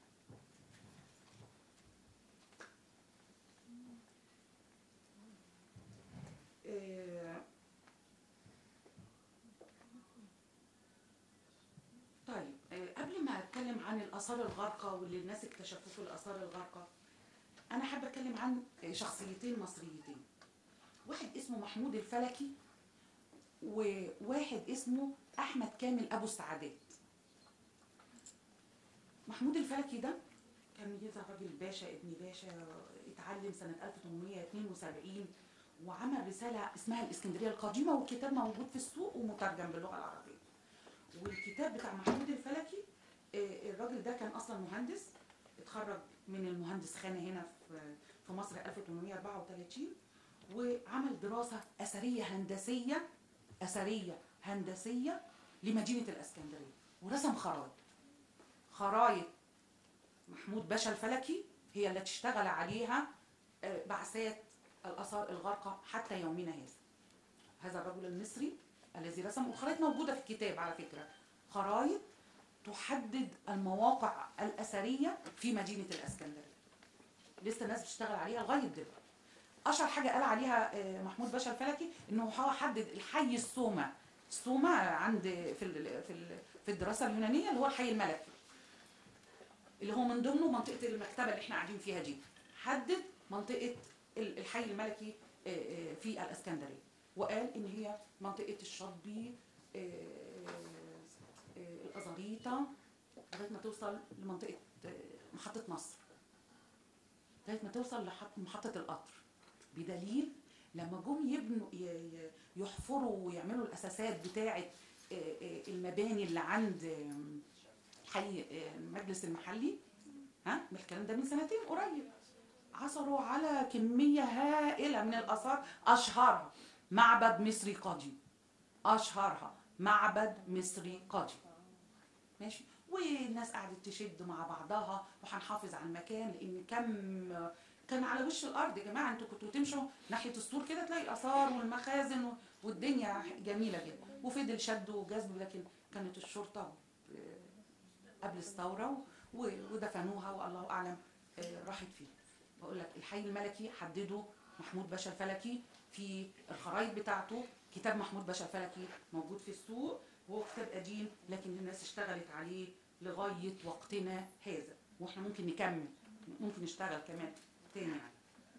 آه، طيب آه، قبل ما اتكلم عن الاثار الغارقه واللي الناس اكتشفوه في الاثار الغارقه انا حابه اتكلم عن آه، شخصيتين مصريتين واحد اسمه محمود الفلكي وواحد اسمه احمد كامل ابو السعادات محمود الفلكي ده كان يظهر راجل باشا ابن باشا اتعلم سنه 1872 وعمل رساله اسمها الاسكندريه القديمه والكتاب موجود في السوق ومترجم باللغه العربيه والكتاب بتاع محمود الفلكي آه، الراجل ده كان اصلا مهندس اتخرج من المهندس خانه هنا في في مصر 1834 وعمل دراسه اثريه هندسيه اثريه هندسيه لمدينه الاسكندريه ورسم خرائط خرائط محمود باشا الفلكي هي التي اشتغل عليها آه، بعثات الاثار الغارقه حتى يومنا هذا هذا الرجل المصري الذي رسم والخرائط موجوده في الكتاب على فكره خرائط تحدد المواقع الاثريه في مدينه الاسكندريه لسه الناس بتشتغل عليها لغايه دلوقتي اشهر حاجه قال عليها آه، محمود باشا الفلكي انه هو حدد الحي السومه السومه عند في ال- في ال- في الدراسه اليونانيه اللي هو الحي الملكي اللي هو من ضمنه منطقه المكتبه اللي احنا قاعدين فيها دي حدد منطقه ال- الحي الملكي آه، آه، في الاسكندريه وقال ان هي منطقه الشطبي آه، آه، الازاريطه لغايه ما توصل لمنطقه آه، محطه مصر لغايه ما توصل لمحطه القطر بدليل لما جم يبنوا ي- ي- يحفروا ويعملوا الاساسات بتاعه آه، آه، المباني اللي عند آم، حي آه، المجلس المحلي ها الكلام ده من سنتين قريب عثروا على كميه هائله من الاثار اشهرها معبد مصري قديم اشهرها معبد مصري قديم ماشي والناس قعدت تشد مع بعضها وهنحافظ على المكان لان كم كان على وش الارض يا جماعه انتوا كنتوا تمشوا ناحيه السور كده تلاقي الاثار والمخازن و- والدنيا جميله جدا وفضل شد وجذب لكن كانت الشرطه آه، قبل الثوره و- ودفنوها والله اعلم آه، راحت فين بقول لك الحي الملكي حدده محمود باشا الفلكي في الخرايط بتاعته كتاب محمود باشا الفلكي موجود في السوق وهو كتاب قديم لكن الناس اشتغلت عليه لغايه وقتنا هذا واحنا ممكن نكمل ممكن نشتغل كمان تاني يعني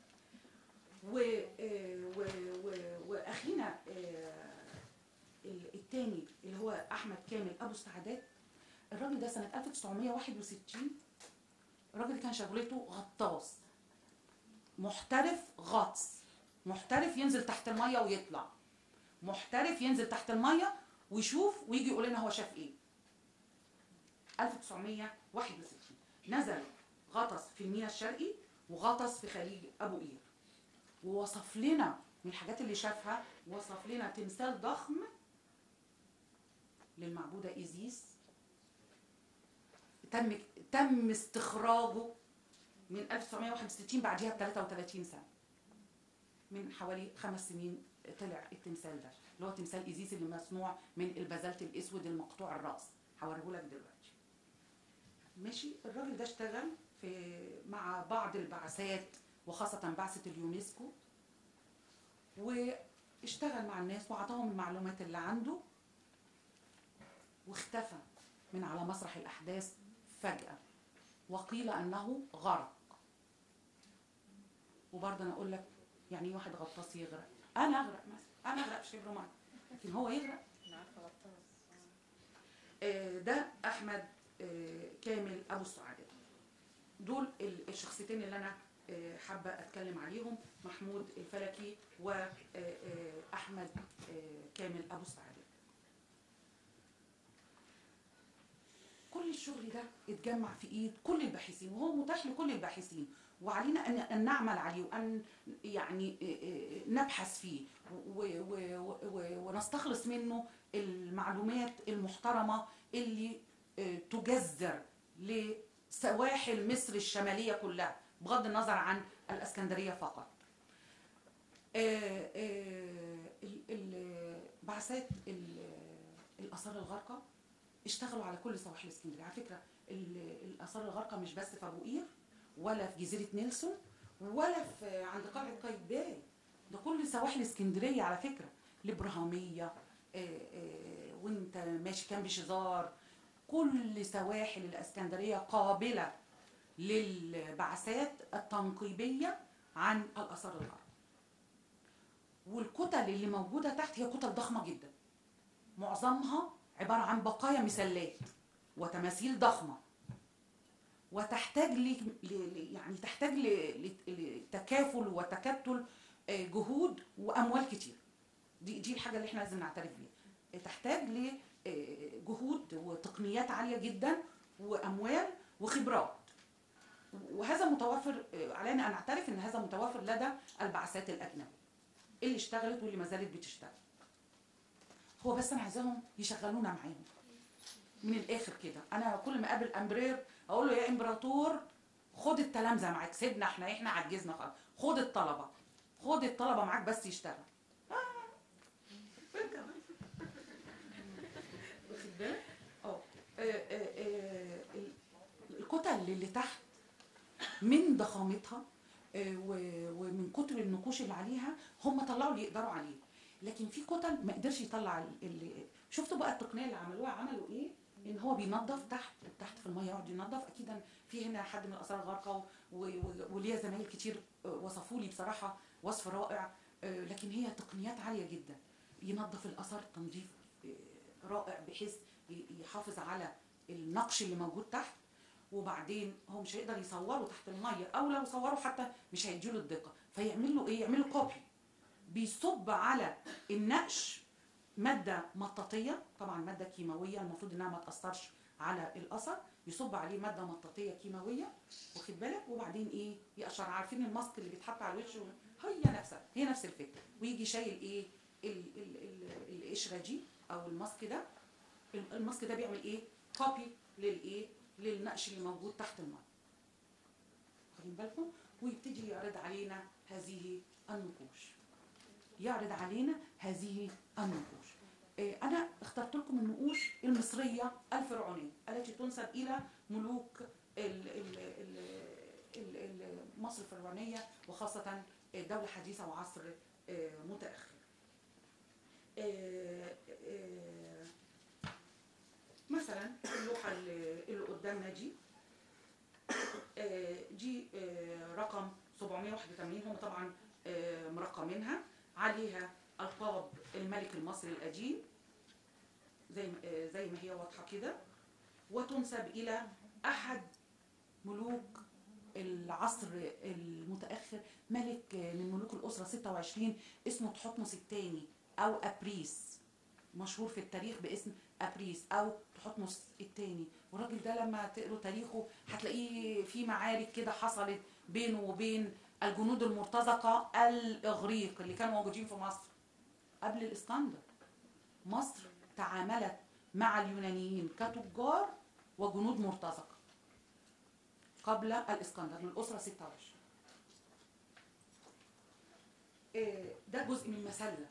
و آه، و و واخينا آه، ال- التاني اللي هو احمد كامل ابو السعادات الراجل ده سنه 1961 الراجل كان شغلته غطاس محترف غطس محترف ينزل تحت الميه ويطلع محترف ينزل تحت الميه ويشوف ويجي يقول لنا هو شاف ايه 1961 نزل غطس في المياه الشرقي وغطس في خليج ابو قير ووصف لنا من الحاجات اللي شافها وصف لنا تمثال ضخم للمعبوده ايزيس تم تم استخراجه من 1961 بعديها ب 33 سنه من حوالي خمس سنين طلع التمثال ده اللي هو تمثال ايزيس اللي مصنوع من البازلت الاسود المقطوع الراس هوريه لك دلوقتي ماشي الراجل ده اشتغل في مع بعض البعثات وخاصة بعثة اليونسكو واشتغل مع الناس وعطاهم المعلومات اللي عنده واختفى من على مسرح الأحداث فجأة وقيل أنه غرق وبرضه أنا أقول لك يعني إيه واحد غطاس يغرق أنا أغرق مثلا أنا أغرق في شبر مية لكن هو يغرق آه، ده أحمد آه، كامل أبو السعادة دول ال- الشخصيتين اللي أنا آه، حابة أتكلم عليهم محمود الفلكي وأحمد كامل أبو السعادة كل الشغل ده اتجمع في ايد كل الباحثين وهو متاح لكل الباحثين وعلينا ان ان نعمل عليه وان يعني آه، آه، نبحث فيه و- و- و- و- ونستخلص منه المعلومات المحترمه اللي آه، تجذر لسواحل مصر الشماليه كلها بغض النظر عن الاسكندريه فقط. آه، آه، ال- ال- بعثات ال- الاثار الغارقه اشتغلوا على كل سواحل اسكندريه على فكره ال- الاثار الغارقه مش بس في ابو قير ولا في جزيره نيلسون ولا في عند قلعه قايتباي ده كل سواحل اسكندريه على فكره الابراهيميه آه، آه، وانت ماشي كان بشزار كل سواحل الاسكندريه قابله للبعثات التنقيبيه عن الاثار الغارقه والكتل اللي موجوده تحت هي كتل ضخمه جدا معظمها عباره عن بقايا مسلات وتماثيل ضخمه وتحتاج ل ل- ل- يعني تحتاج ل- ل- لتكافل وتكتل آه، جهود واموال كتير دي دي الحاجه اللي احنا لازم نعترف بيها تحتاج لجهود وتقنيات عاليه جدا واموال وخبرات وهذا متوفر آه، علينا ان نعترف ان هذا متوفر لدى البعثات الاجنبيه اللي اشتغلت واللي ما زالت بتشتغل هو بس انا عايزاهم يشغلونا معاهم من الاخر كده انا كل ما اقابل امبرير اقول له يا امبراطور خد التلامذه معاك سيبنا احنا احنا عجزنا خالص خد الطلبه خد الطلبه معاك بس يشتغل آه. واخد بالك؟ اه آه، آه، آه، ال- الكتل اللي تحت من ضخامتها آه، و- ومن كتر النقوش اللي عليها هم طلعوا اللي يقدروا عليه لكن في كتل ما قدرش يطلع ال- اللي شفتوا بقى التقنيه اللي عملوها عملوا ايه ان هو بينظف تحت تحت في الميه يقعد ينظف اكيد في هنا حد من الاثار الغارقه و- و- وليا زمايل كتير آه، وصفوا لي بصراحه وصف رائع آه، لكن هي تقنيات عاليه جدا ينظف الاثار تنظيف آه، رائع بحيث ي- يحافظ على النقش اللي موجود تحت وبعدين هو مش هيقدر يصوره تحت الميه او لو صوره حتى مش هيديله الدقه فيعمل له ايه يعمل له كوبي بيصب على النقش ماده مطاطيه طبعا ماده كيماويه المفروض انها ما تاثرش على الاثر يصب عليه ماده مطاطيه كيماويه واخد بالك وبعدين ايه يقشر عارفين الماسك اللي بيتحط على الوش هي نفسها هي نفس الفكره ويجي شايل ايه ال- ال- ال- القشره دي او الماسك ده الماسك ده بيعمل ايه كوبي للايه للنقش اللي موجود تحت الميه واخدين بالكم ويبتدي يعرض علينا هذه النقوش يعرض علينا هذه النقوش آه، انا اخترت لكم النقوش المصريه الفرعونيه التي تنسب الى ملوك ال- ال- ال- ال- ال- مصر الفرعونيه وخاصه دوله حديثه وعصر آه، متاخر آه، آه، مثلا اللوحه اللي اللي قدامنا دي آه، دي آه، رقم 781 هم طبعا آه، مرقمينها عليها القاب الملك المصري القديم زي ما- آه، زي ما هي واضحه كده وتنسب الى احد ملوك العصر المتاخر ملك آه، من ملوك الاسره 26 اسمه تحتمس الثاني او ابريس مشهور في التاريخ باسم ابريس او تحتمس الثاني والراجل ده لما تقروا تاريخه هتلاقيه في معارك كده حصلت بينه وبين الجنود المرتزقه الاغريق اللي كانوا موجودين في مصر قبل الاسكندر مصر تعاملت مع اليونانيين كتجار وجنود مرتزقه قبل الاسكندر من الاسره 26 إيه، ده جزء من مسله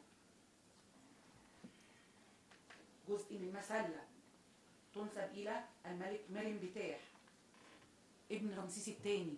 جزء من مسله تنسب الى الملك مريم بتاح ابن رمسيس الثاني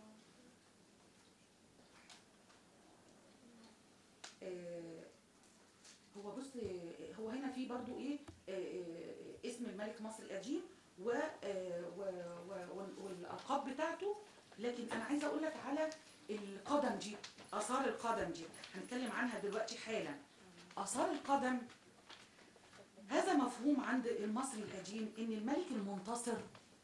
هو بص آه، هو هنا في برضو ايه آه، آه، اسم الملك مصر القديم و آه، و- و- وال- والالقاب بتاعته لكن انا عايزه اقول لك على القدم دي اثار القدم دي هنتكلم عنها دلوقتي حالا اثار القدم هذا مفهوم عند المصري القديم ان الملك المنتصر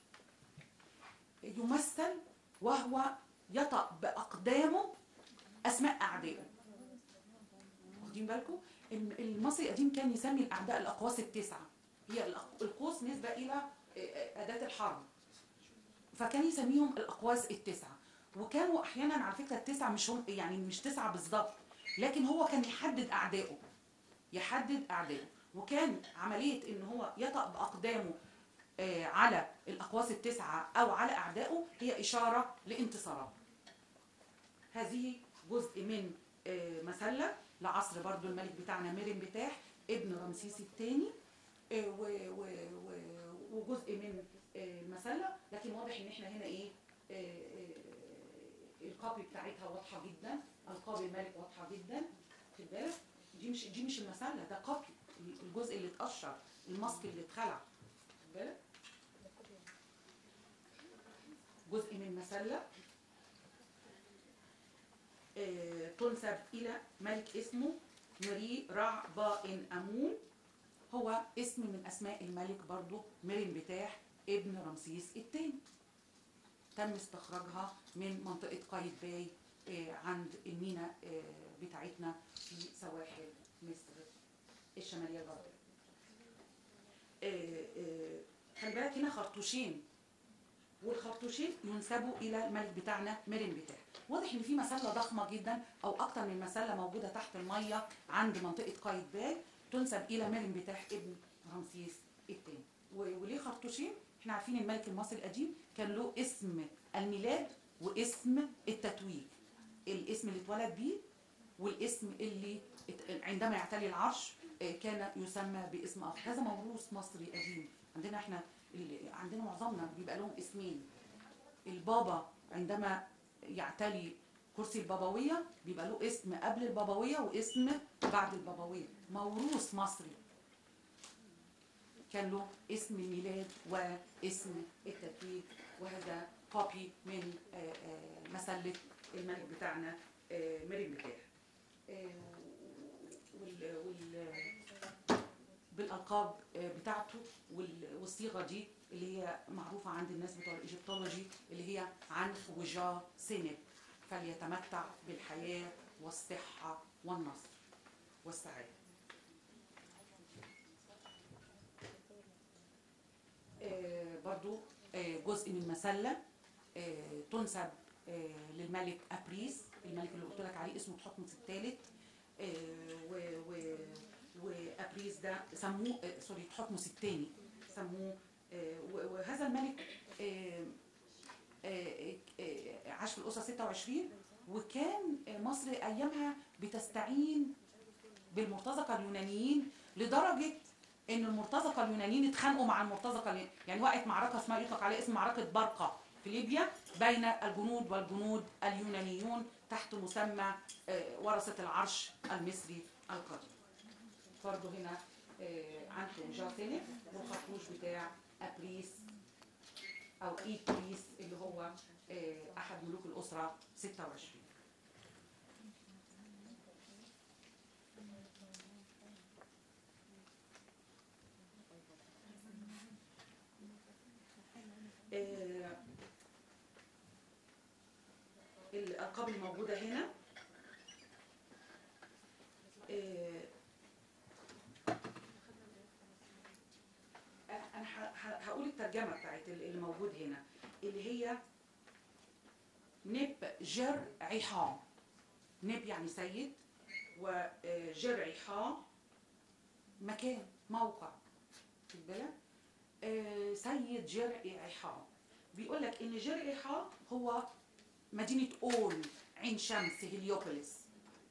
يمثل وهو يطأ باقدامه اسماء اعدائه واخدين بالكم الم- المصري القديم كان يسمي الاعداء الاقواس التسعه هي الأق- القوس نسبه الى آه، آه، اداه الحرب فكان يسميهم الاقواس التسعه وكانوا احيانا على فكره التسعه مش هم يعني مش تسعه بالظبط لكن هو كان يحدد اعدائه يحدد اعدائه وكان عمليه ان هو يطأ باقدامه آه، على الاقواس التسعه او على اعدائه هي اشاره لانتصارات هذه جزء من آه، مسله لعصر برضو الملك بتاعنا ميرن بتاح ابن رمسيس الثاني وجزء من آه، المسله لكن واضح ان احنا هنا ايه آه، آه، الكوبي بتاعتها واضحه جدا القاب الملك واضحه جدا خد بالك دي مش دي مش المسله ده كوبي الجزء اللي اتقشر الماسك اللي اتخلع خد بالك جزء من مسله آه، تنسب الى ملك اسمه مري رع باء امون هو اسم من اسماء الملك برضو مريم بتاح ابن رمسيس الثاني تم استخراجها من منطقه قايتباي آه، عند المينا آه، بتاعتنا في سواحل مصر الشماليه الغربيه. آه، آه، خلي بالك هنا خرطوشين والخرطوشين ينسبوا الى الملك بتاعنا مرن بتاع واضح ان في مسله ضخمه جدا او اكتر من مسله موجوده تحت الميه عند منطقه قايد باي تنسب الى مرن بتاع ابن رمسيس الثاني وليه خرطوشين احنا عارفين الملك المصري القديم كان له اسم الميلاد واسم التتويج الاسم اللي اتولد بيه والاسم اللي ات- عندما يعتلي العرش آه، كان يسمى باسم اخر هذا موروث مصري قديم عندنا احنا ال- عندنا معظمنا بيبقى لهم اسمين البابا عندما يعتلي كرسي البابويه بيبقى له اسم قبل البابويه واسم بعد البابويه موروث مصري كان له اسم الميلاد واسم التتويج وهذا كوبي من آه، آه، مسله الملك بتاعنا آه، مريم بتاع آه، وال وال بالالقاب آه، بتاعته وال- والصيغه دي اللي هي معروفه عند الناس بتوع الايجيبتولوجي اللي هي عن وجا سنب فليتمتع بالحياه والصحه والنصر والسعاده آه، برضو آه، جزء من مسلة آه، تنسب آه، للملك أبريس الملك اللي قلت لك عليه اسمه تحتمس الثالث و- و- وأبريس ده سموه آه، سوري تحتمس الثاني سموه آه، و- وهذا الملك آه، آه، آه، عاش في الأسرة 26 وكان آه، مصر أيامها بتستعين بالمرتزقة اليونانيين لدرجة ان المرتزقه اليونانيين اتخانقوا مع المرتزقه اليونانيين يعني وقعت معركه اسمها يطلق عليها اسم معركه برقه في ليبيا بين الجنود والجنود اليونانيون تحت مسمى آه، ورثه العرش المصري القديم. برضه هنا آه، عنده جاسينيف والخرطوش بتاع ابريس او ايبريس اللي هو آه، احد ملوك الاسره 26 آه، الألقاب الموجودة هنا آه، أنا ه- ه- هقول الترجمة بتاعت اللي موجود هنا اللي هي نب جر عيحا نب يعني سيد وجر عيحا مكان موقع خد بالك آه، سيد جرع عيحا بيقول لك ان جرع عيحا هو مدينة اون عين شمس هليوبوليس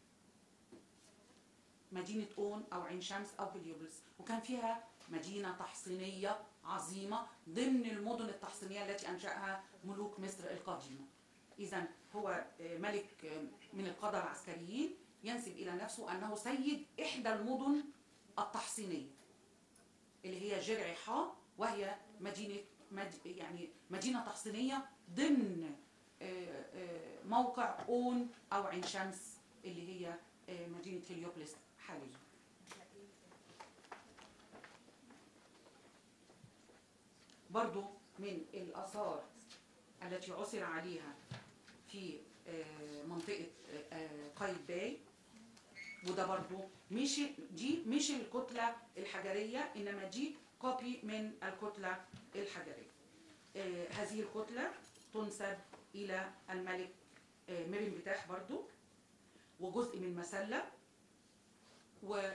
مدينة اون او عين شمس او هليوبوليس وكان فيها مدينة تحصينية عظيمة ضمن المدن التحصينية التي انشأها ملوك مصر القديمة اذا هو آه، ملك آه، من القادة العسكريين ينسب الى نفسه انه سيد احدى المدن التحصينيه اللي هي جرع حا وهي مدينة مد يعني مدينة تحصينية ضمن آه، آه، موقع أون أو عين شمس اللي هي آه، مدينة هليوبلس حاليا برضو من الآثار التي عثر عليها في آه، منطقة آه، آه، قايد باي وده برضو مش دي مش الكتلة الحجرية إنما دي كوبي من الكتلة الحجرية آه، هذه الكتلة تنسب إلى الملك آه، مريم بتاح برضو وجزء من مسلة و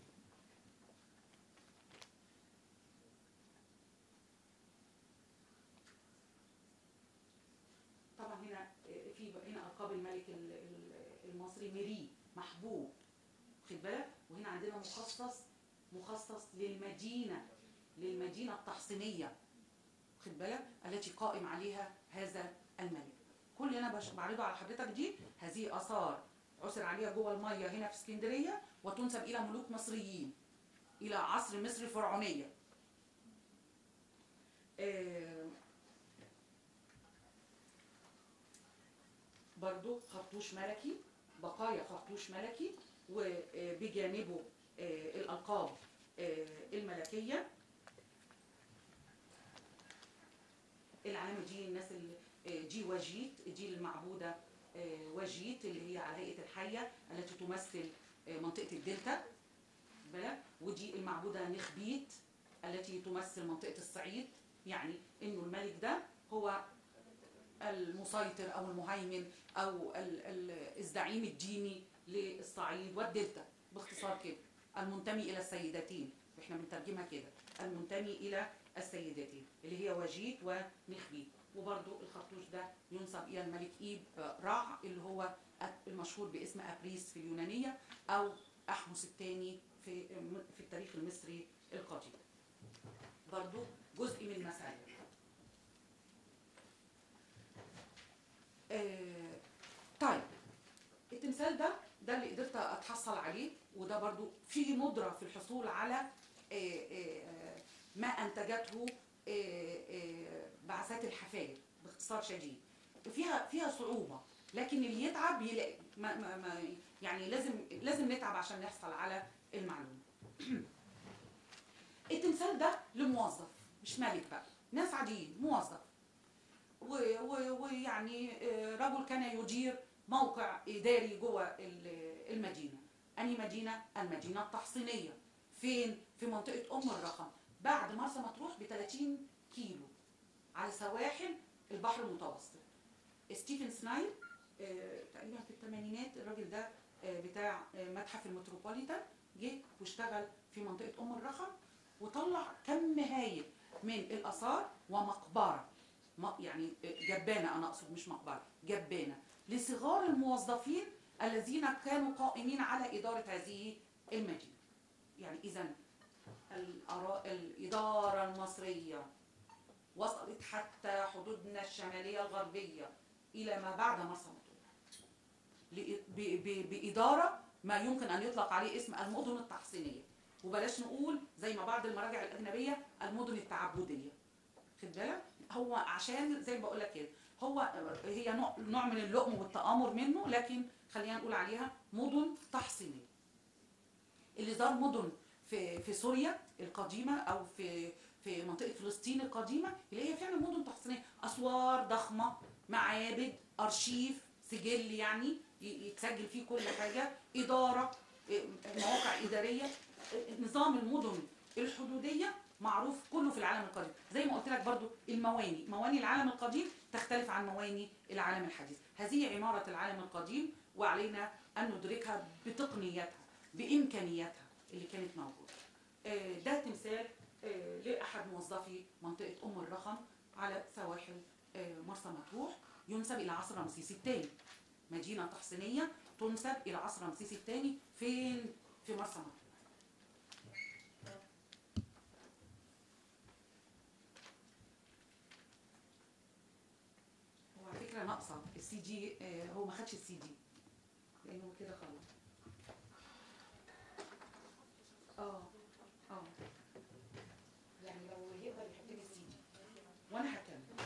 طبعا هنا آه، في هنا ألقاب الملك ال- ال- المصري ميري محبوب خد بالك وهنا عندنا مخصص مخصص للمدينة للمدينة التحصينية خد بالك التي قائم عليها هذا الملك كل اللي انا بش- بعرضه على حضرتك دي هذه اثار عثر عليها جوه الميه هنا في اسكندريه وتنسب الى ملوك مصريين الى عصر مصر الفرعونيه آه، برضو خرطوش ملكي بقايا خرطوش ملكي وبجانبه آه، الألقاب آه، الملكية العلامة دي الناس اللي آه، دي وجيت دي المعبودة آه، وجيت اللي هي على هيئه الحيه التي تمثل آه، منطقه الدلتا بالك ودي المعبوده نخبيت التي تمثل منطقه الصعيد يعني انه الملك ده هو المسيطر او المهيمن او ال- ال- الزعيم الديني للصعيد والدلتا باختصار كده المنتمي الى السيدتين احنا بنترجمها كده المنتمي الى السيدتين اللي هي وجيت ونخبيت وبرضو الخرطوش ده ينسب الى الملك ايب رع اللي هو المشهور باسم ابريس في اليونانيه او احمس الثاني في في التاريخ المصري القديم برضو جزء من المسائل آه، طيب التمثال ده ده اللي قدرت اتحصل عليه وده برضو في ندرة في الحصول على آه، آه، ما انتجته آه، آه، بعثات الحفاير باختصار شديد فيها فيها صعوبة لكن اللي يتعب يلاقي ما ما ما يعني لازم لازم نتعب عشان نحصل على المعلومة التمثال ده لموظف مش ملك بقى ناس عاديين موظف و- و- ويعني آه، رجل كان يدير موقع إداري جوه ال- المدينة أنهي مدينة؟ المدينة التحصينية فين؟ في منطقة أم الرقم بعد مرسى مطروح ب 30 كيلو على سواحل البحر المتوسط ستيفن سنايل آه، تقريبا في الثمانينات الراجل ده آه، بتاع آه، متحف المتروبوليتان جه واشتغل في منطقة أم الرخم وطلع كم هايل من الآثار ومقبرة م- يعني جبانة أنا أقصد مش مقبرة جبانة لصغار الموظفين الذين كانوا قائمين على إدارة هذه المدينة يعني إذا الإدارة المصرية وصلت حتى حدودنا الشمالية الغربية إلى ما بعد مرسى مطروح لإ- ب- ب- بإدارة ما يمكن أن يطلق عليه اسم المدن التحصينية وبلاش نقول زي ما بعض المراجع الأجنبية المدن التعبدية خد بالك هو عشان زي ما بقول لك كده هو هي نوع نوع من اللؤم والتآمر منه لكن خلينا نقول عليها مدن تحصينية اللي زار مدن في في سوريا القديمة أو في في منطقة فلسطين القديمة اللي هي فعلا مدن تحصينية أسوار ضخمة معابد أرشيف سجل يعني ي- يتسجل فيه كل حاجة إدارة إيه، مواقع إدارية إيه، نظام المدن الحدودية معروف كله في العالم القديم زي ما قلت لك برضو المواني مواني العالم القديم تختلف عن مواني العالم الحديث هذه عمارة العالم القديم وعلينا أن ندركها بتقنياتها بإمكانياتها اللي كانت موجودة آه، ده تمثال آه، لأحد موظفي منطقة أم الرخم على سواحل آه، مرسى مطروح ينسب إلى عصر رمسيس الثاني مدينة تحصينية تنسب إلى عصر رمسيس الثاني فين في مرسى مطروح هو على فكرة ناقصة السي دي آه، هو ما خدش السي دي لأنه كده خلاص اه اه يعني لو يقدر يحط لي السي دي وانا هكمل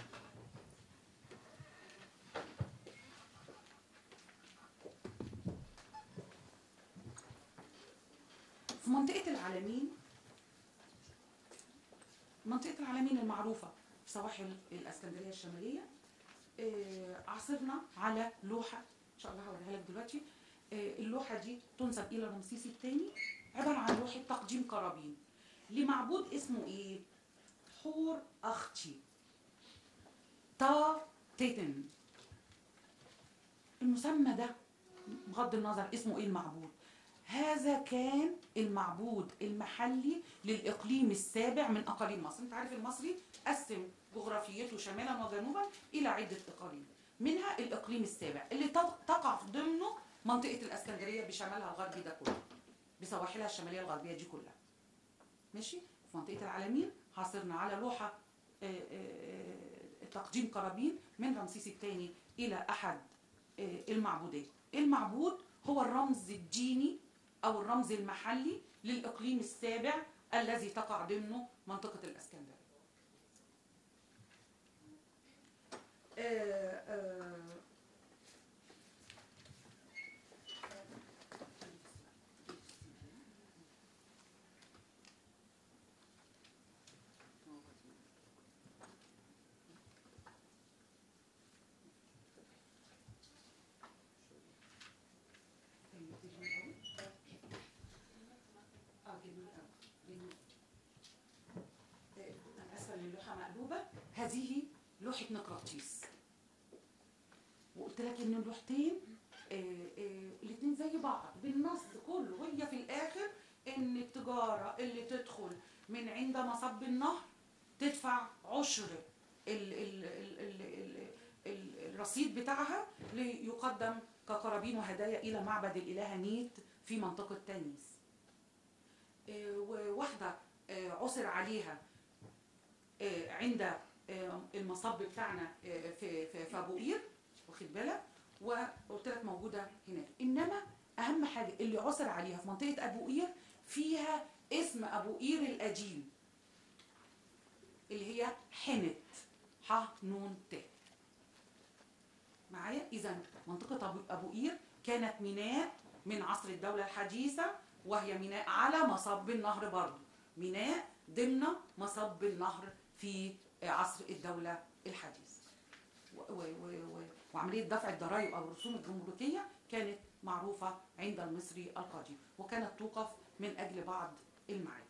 في منطقة العالمين منطقة العالمين المعروفة في سواحل الاسكندرية الشمالية آه، عثرنا على لوحة ان شاء الله هوريها لك دلوقتي آه، اللوحة دي تنسب الى رمسيس الثاني عبارة عن لوحة تقديم قرابين لمعبود اسمه ايه؟ حور اختي تا تيتن المسمى ده بغض النظر اسمه ايه المعبود هذا كان المعبود المحلي للإقليم السابع من أقاليم مصر أنت عارف المصري قسم جغرافيته شمالا وجنوبا إلى عدة أقاليم منها الإقليم السابع اللي تق- تقع ضمنه منطقة الإسكندرية بشمالها الغربي ده كله بسواحلها الشمالية الغربية دي كلها ماشي في منطقة العالمين حاصرنا على لوحة آه، آه، آه، تقديم قرابين من رمسيس الثاني إلى أحد آه، المعبودات المعبود هو الرمز الديني أو الرمز المحلي للإقليم السابع الذي تقع ضمنه منطقة الإسكندرية آه، آه، لوحه نقراطيس وقلت لك ان اللوحتين الاثنين زي بعض بالنص كله وهي في الاخر ان التجاره اللي تدخل من عند مصب النهر تدفع عشر ال ال ال ال ال ال الرصيد بتاعها ليقدم كقرابين وهدايا الى معبد الاله نيت في منطقه تانيس آه، وواحده آه، عثر عليها آه، عند آه، المصب بتاعنا آه، في في في ابو قير واخد بالك وقلت لك موجوده هناك انما اهم حاجه اللي عثر عليها في منطقه ابو قير فيها اسم ابو قير القديم اللي هي حنت ح نون ت معايا اذا منطقه ابو أبو قير كانت ميناء من عصر الدوله الحديثه وهي ميناء على مصب النهر برضه ميناء ضمن مصب النهر في عصر الدوله الحديثه و- و- و- و- وعمليه دفع الضرائب او الرسوم الجمركيه كانت معروفه عند المصري القديم وكانت توقف من اجل بعض المعارك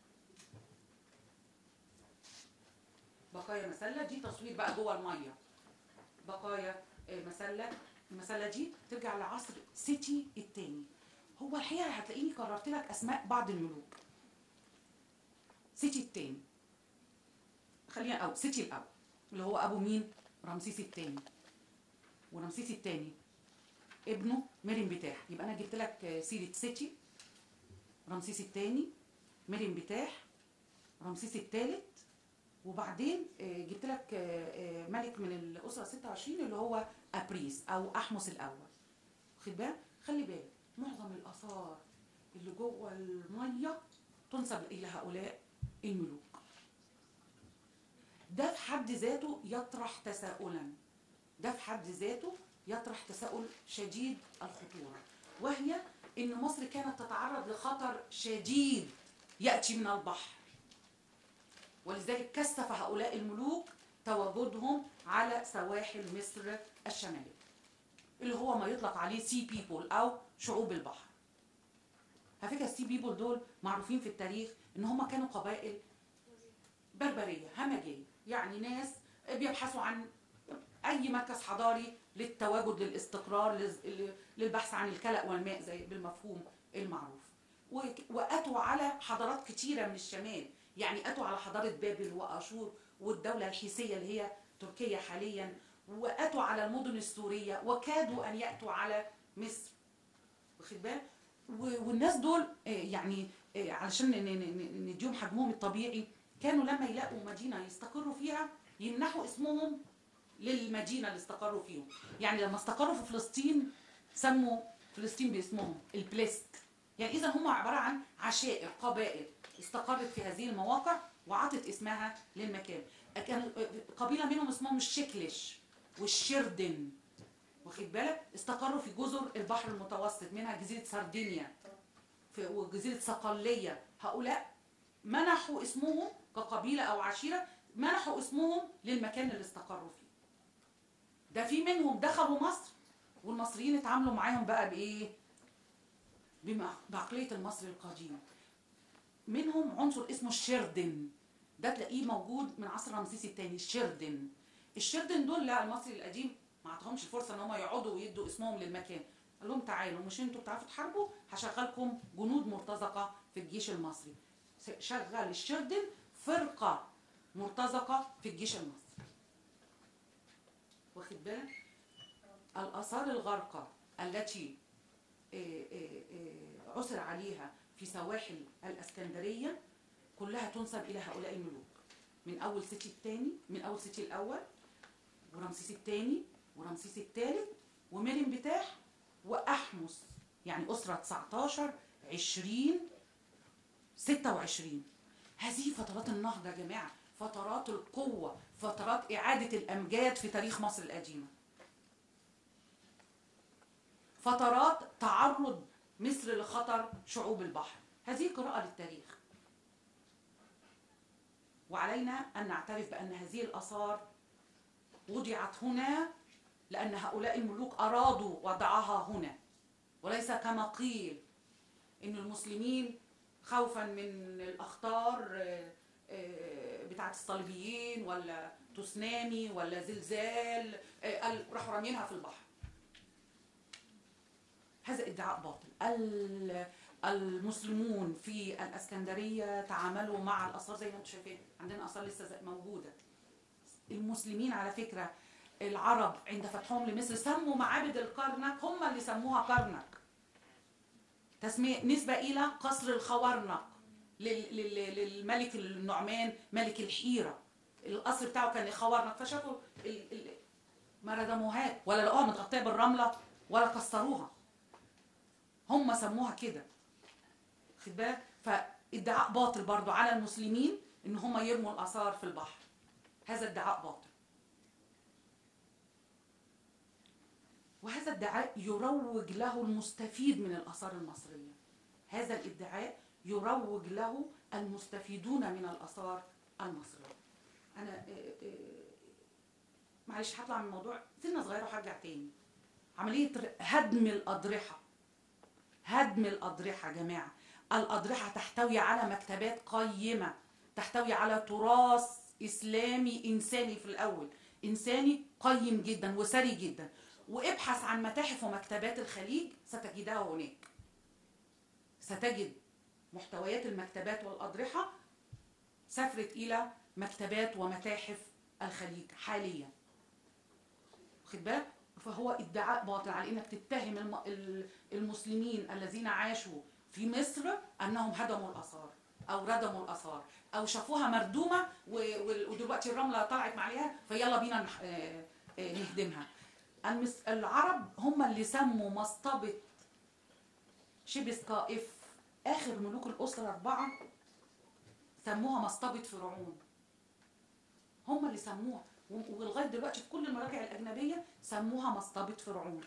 بقايا مسله دي تصوير بقى جوه الميه بقايا آه، مسله المسله دي ترجع لعصر سيتي الثاني هو الحقيقه هتلاقيني كررت لك اسماء بعض الملوك سيتي الثاني خلينا او سيتي الاول اللي هو ابو مين رمسيس الثاني ورمسيس الثاني ابنه مريم بتاح يبقى انا جبت لك آه، سيره سيتي رمسيس الثاني مريم بتاح رمسيس الثالث وبعدين آه، جبت لك آه، آه، ملك من الاسره 26 اللي هو ابريس او احمس الاول خد بالك خلي بالك معظم الاثار اللي جوه الميه تنسب الى هؤلاء الملوك ده في حد ذاته يطرح تساؤلا ده في حد ذاته يطرح تساؤل شديد الخطوره وهي ان مصر كانت تتعرض لخطر شديد ياتي من البحر ولذلك كثف هؤلاء الملوك تواجدهم على سواحل مصر الشمالية اللي هو ما يطلق عليه سي بيبول أو شعوب البحر على فكرة السي بيبول دول معروفين في التاريخ إن هم كانوا قبائل بربرية همجية يعني ناس بيبحثوا عن أي مركز حضاري للتواجد للاستقرار لز- للبحث عن الكلأ والماء زي بالمفهوم المعروف وك- وأتوا على حضارات كتيرة من الشمال يعني أتوا على حضارة بابل وأشور والدولة الحيثية اللي هي تركيا حاليا وأتوا على المدن السورية وكادوا أن يأتوا على مصر واخد بالك و- والناس دول آه، يعني آه، علشان ن- ن- ن- نديهم حجمهم الطبيعي كانوا لما يلاقوا مدينة يستقروا فيها يمنحوا اسمهم للمدينة اللي استقروا فيهم يعني لما استقروا في فلسطين سموا فلسطين باسمهم البليسك يعني إذا هم عبارة عن عشائر قبائل استقرت في هذه المواقع وعطت اسمها للمكان كان قبيلة منهم اسمهم الشكلش والشردن واخد بالك استقروا في جزر البحر المتوسط منها جزيرة سردينيا في وجزيرة صقلية هؤلاء منحوا اسمهم كقبيلة أو عشيرة منحوا اسمهم للمكان اللي استقروا فيه ده في منهم دخلوا مصر والمصريين اتعاملوا معاهم بقى بإيه؟ بما- بعقلية المصري القديم منهم عنصر اسمه الشردن ده تلاقيه موجود من عصر رمسيس الثاني الشردن الشردن دول لا المصري القديم ما عطاهمش الفرصه ان هم يقعدوا ويدوا اسمهم للمكان قال لهم تعالوا مش انتوا بتعرفوا تحاربوا هشغلكم جنود مرتزقه في الجيش المصري شغل الشردن فرقه مرتزقه في الجيش المصري واخد بالك الاثار الغارقه التي آه، آه، آه، عثر عليها في سواحل الاسكندريه كلها تنسب الى هؤلاء الملوك من اول سيتي الثاني من اول سيتي الاول ورمسيس الثاني ورمسيس الثالث وميرين بتاح واحمس يعني اسره 19 20 26 هذه فترات النهضه يا جماعه فترات القوه فترات اعاده الامجاد في تاريخ مصر القديمه فترات تعرض مصر لخطر شعوب البحر هذه قراءه للتاريخ وعلينا ان نعترف بان هذه الاثار وضعت هنا لأن هؤلاء الملوك أرادوا وضعها هنا وليس كما قيل إن المسلمين خوفا من الأخطار آه، آه، بتاعه الصليبيين ولا تسونامي ولا زلزال آه، قال راحوا رامينها في البحر هذا ادعاء باطل ال- المسلمون في الاسكندريه تعاملوا مع الاثار زي ما انتم شايفين عندنا اثار لسه زي- موجوده المسلمين على فكره العرب عند فتحهم لمصر سموا معابد الكرنك هم اللي سموها كرنك تسمية نسبة إلى قصر الخوارنق لل- لل- للملك النعمان ملك الحيرة القصر بتاعه كان خوارنق فشافوا ال- ال- ما ردموهاش ولا لقوها متغطية بالرملة ولا كسروها هم سموها كده خد بالك فادعاء باطل برضو على المسلمين ان هم يرموا الاثار في البحر هذا ادعاء باطل وهذا الادعاء يروج له المستفيد من الآثار المصرية هذا الادعاء يروج له المستفيدون من الآثار المصرية أنا آه، آه، معلش هطلع من الموضوع سنة صغيرة وهرجع تاني عملية ر- هدم الأضرحة هدم الأضرحة يا جماعة الأضرحة تحتوي على مكتبات قيمة تحتوي على تراث إسلامي إنساني في الأول إنساني قيم جدا وثري جدا وابحث عن متاحف ومكتبات الخليج ستجدها هناك ستجد محتويات المكتبات والأضرحة سافرت إلى مكتبات ومتاحف الخليج حاليا خد بالك فهو ادعاء باطل على انك تتهم الم- ال- المسلمين الذين عاشوا في مصر انهم هدموا الاثار او ردموا الاثار او شافوها مردومه و- و- ودلوقتي الرمله طلعت عليها فيلا بينا نح- آه، آه، نهدمها المس- العرب هم اللي سموا مصطبه شبس قائف اخر ملوك الاسره الاربعه سموها مصطبه فرعون هم اللي سموها و- ولغايه دلوقتي في كل المراجع الاجنبيه سموها مصطبه فرعون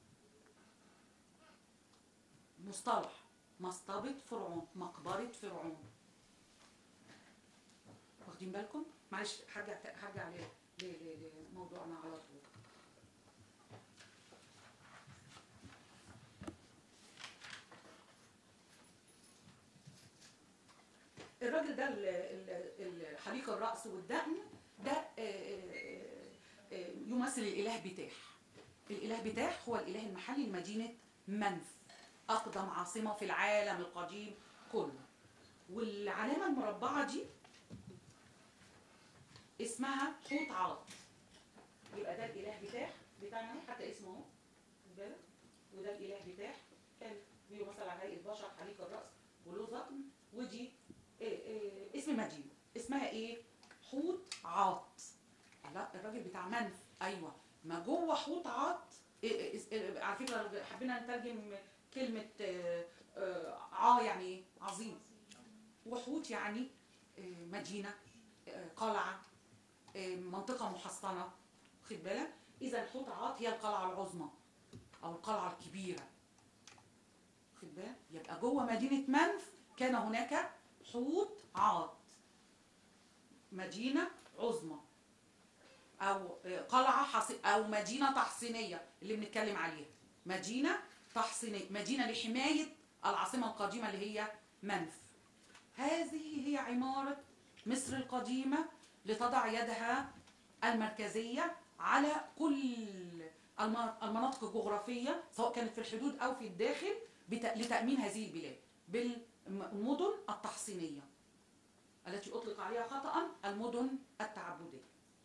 مصطلح مصطبه فرعون مقبره فرعون واخدين بالكم معلش هرجع هرجع ل- ل- ل- لموضوعنا على طول الراجل ده ال- ال- ال- حليق الرأس والدقن ده آه، آه، آه، يمثل الإله بتاح الإله بتاح هو الإله المحلي لمدينة منف أقدم عاصمة في العالم القديم كله والعلامة المربعة دي اسمها حوت عاط يبقى ده الإله بتاح بتاعنا حتى اسمه اهو خد بالك وده الإله بتاح كان بيمثل على هيئة بشر حليق الرأس وله ذقن ودي إيه إيه اسم مدينة اسمها ايه؟ حوت عاط لا الراجل بتاع منف ايوه ما جوه حوت عاط إيه إيه إيه على فكره حبينا نترجم كلمه آه، آه، عا يعني ايه؟ عظيم وحوت يعني آه، مدينه آه، قلعه آه، منطقه محصنه خد بالك اذا حوت عاط هي القلعه العظمى او القلعه الكبيره خد بالك يبقى جوه مدينه منف كان هناك حوت عاط مدينة عظمى أو قلعة حص... أو مدينة تحصينية اللي بنتكلم عليها مدينة تحصينية مدينة لحماية العاصمة القديمة اللي هي منف هذه هي عمارة مصر القديمة لتضع يدها المركزية على كل الم- المناطق الجغرافية سواء كانت في الحدود أو في الداخل بت... لتأمين هذه البلاد بالمدن التحصينية التي أطلق عليها خطأ المدن التعبدية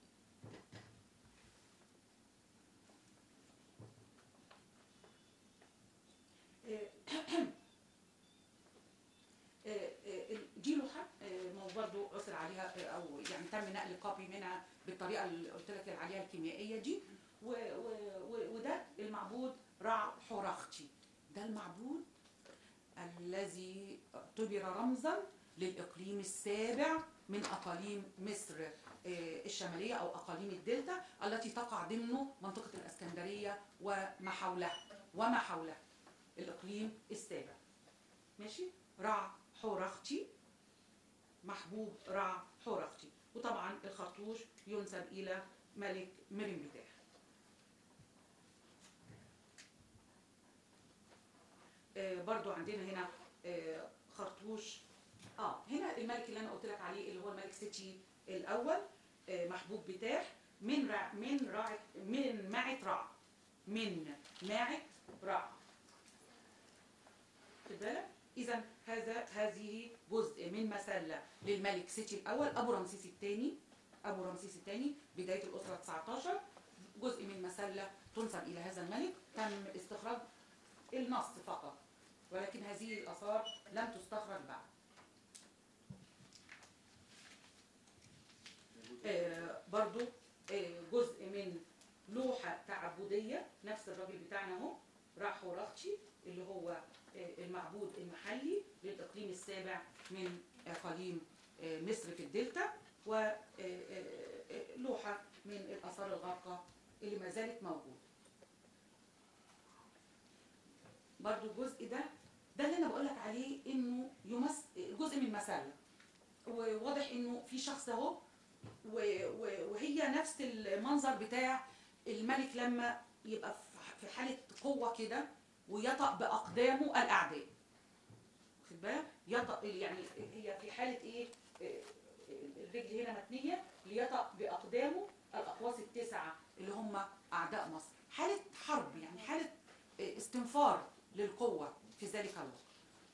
دي لوحة برضه عثر عليها آه، أو يعني تم نقل كوبي منها بالطريقة اللي قلت لك عليها الكيميائية دي و- و- و- وده المعبود رع حورختي ده المعبود الذي اعتبر رمزا للإقليم السابع من أقاليم مصر آه، الشمالية أو أقاليم الدلتا التي تقع ضمنه منطقة الإسكندرية وما حولها وما حولها الإقليم السابع ماشي رع حورختي محبوب رع حورختي وطبعا الخرطوش ينسب إلى ملك مريمبتاح آه، برضو عندنا هنا آه، خرطوش اه هنا الملك اللي انا قلت لك عليه اللي هو الملك سيتي الاول آه، محبوب بتاح من رع من راعة من معة رع من معة رع خد بالك اذا هذا هذه جزء من مسله للملك سيتي الاول ابو رمسيس الثاني ابو رمسيس الثاني بدايه الاسره 19 جزء من مسله تنسب الى هذا الملك تم استخراج النص فقط ولكن هذه الاثار لم تستخرج بعد آه، برضو آه، جزء من لوحة تعبدية نفس الراجل بتاعنا اهو راح ورختي اللي هو آه، المعبود المحلي للإقليم السابع من أقاليم آه، مصر في الدلتا ولوحة من الآثار الغارقة اللي ما زالت موجودة برضو الجزء ده ده اللي انا بقول لك عليه انه يمس جزء من مسله وواضح انه في شخص اهو و- و- وهي نفس المنظر بتاع الملك لما يبقى في- في حاله قوه كده ويطأ باقدامه الاعداء خد بالك يطأ يعني هي في حاله ايه آه، الرجل هنا متنيه ليطأ باقدامه الاقواس التسعه اللي هم اعداء مصر حاله حرب يعني حاله آه، استنفار للقوه في ذلك الوقت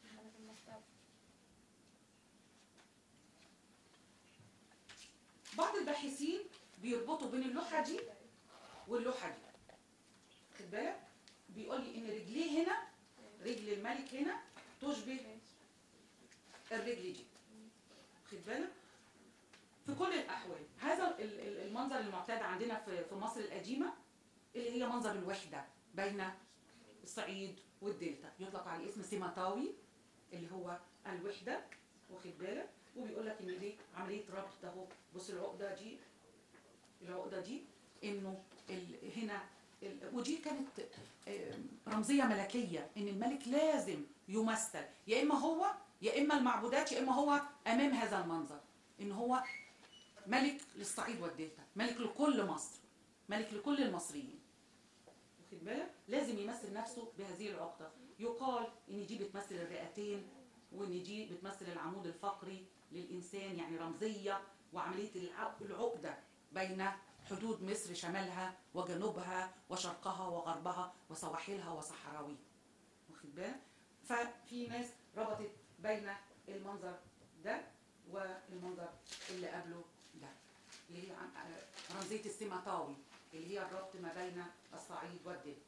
بعض الباحثين بيربطوا بين اللوحة دي واللوحة دي خد بالك بيقول لي ان رجليه هنا رجل الملك هنا تشبه الرجل دي خد بالك في كل الاحوال هذا ال- ال- المنظر المعتاد عندنا في في مصر القديمه اللي هي منظر الوحده بين الصعيد والدلتا يطلق عليه اسم سيماتاوي اللي هو الوحده واخد بالك وبيقول لك ان دي عمليه ربط اهو بص العقده دي العقده دي انه ال- هنا ال- ودي كانت آم، رمزيه ملكيه ان الملك لازم يمثل يا اما هو يا اما المعبودات يا اما هو امام هذا المنظر ان هو ملك للصعيد والدلتا ملك لكل مصر ملك لكل المصريين واخد بالك لازم يمثل نفسه بهذه العقده يقال ان دي بتمثل الرئتين وان دي بتمثل العمود الفقري للانسان يعني رمزيه وعمليه الع- العقده بين حدود مصر شمالها وجنوبها وشرقها وغربها وسواحلها وصحراويها واخد بالك ففي ناس ربطت بين المنظر ده والمنظر اللي قبله ده اللي هي عن- آه، رمزيه السيماتاوي اللي هي الربط ما بين الصعيد والدلتا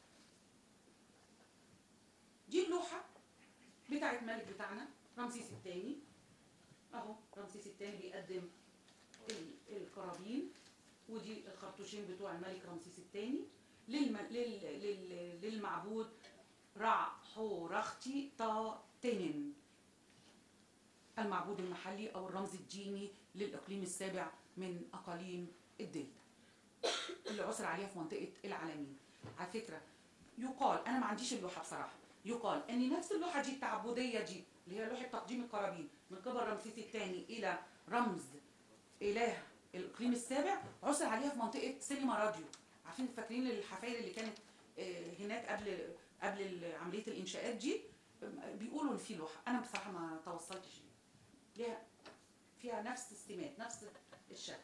دي اللوحه بتاعت الملك بتاعنا رمسيس الثاني اهو رمسيس الثاني بيقدم ال- القرابين ودي الخرطوشين بتوع الملك رمسيس الثاني للم... لل... لل... للمعبود رع حورختي طا تنن المعبود المحلي او الرمز الديني للاقليم السابع من اقاليم الدلتا اللي عثر عليها في منطقه العالمين على فكره يقال انا ما عنديش اللوحه بصراحه يقال ان نفس اللوحه دي التعبديه دي اللي هي لوحه تقديم القرابين من قبل رمسيس الثاني الى رمز اله الاقليم السابع عثر عليها في منطقه سينما راديو عارفين فاكرين الحفاير اللي كانت آه، هناك قبل قبل ال- عمليه الانشاءات دي آه، بيقولوا ان في لوحه انا بصراحه ما توصلتش ليها ليها فيها نفس السمات نفس الشكل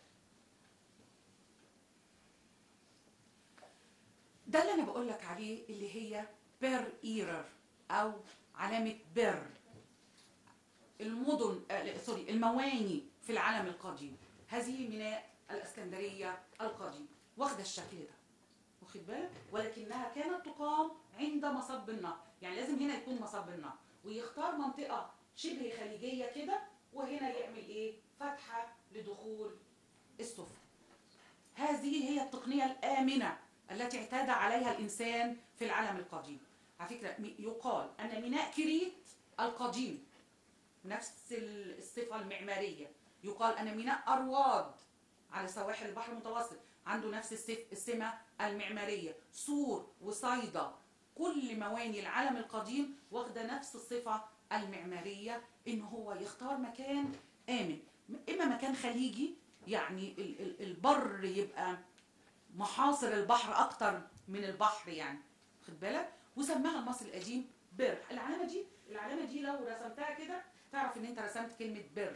ده اللي انا بقول لك عليه اللي هي بير ايرر او علامه بير المدن آه، سوري المواني في العالم القديم هذه ميناء الاسكندريه القديم واخده الشكل ده واخد بالك ولكنها كانت تقام عند مصب النهر يعني لازم هنا يكون مصب النهر ويختار منطقه شبه خليجيه كده وهنا يعمل ايه فتحه لدخول السفن هذه هي التقنيه الامنه التي اعتاد عليها الانسان في العالم القديم على فكره مي- يقال ان ميناء كريت القديم نفس ال- الصفه المعماريه يقال ان ميناء ارواد على سواحل البحر المتوسط عنده نفس السف- السمه المعماريه سور وصيدا كل مواني العالم القديم واخده نفس الصفه المعماريه ان هو يختار مكان امن اما مكان خليجي يعني ال- ال- البر يبقى محاصر البحر اكتر من البحر يعني خد بالك وسماها المصري القديم بر العلامه دي العلامه دي لو رسمتها كده تعرف ان انت رسمت كلمه بر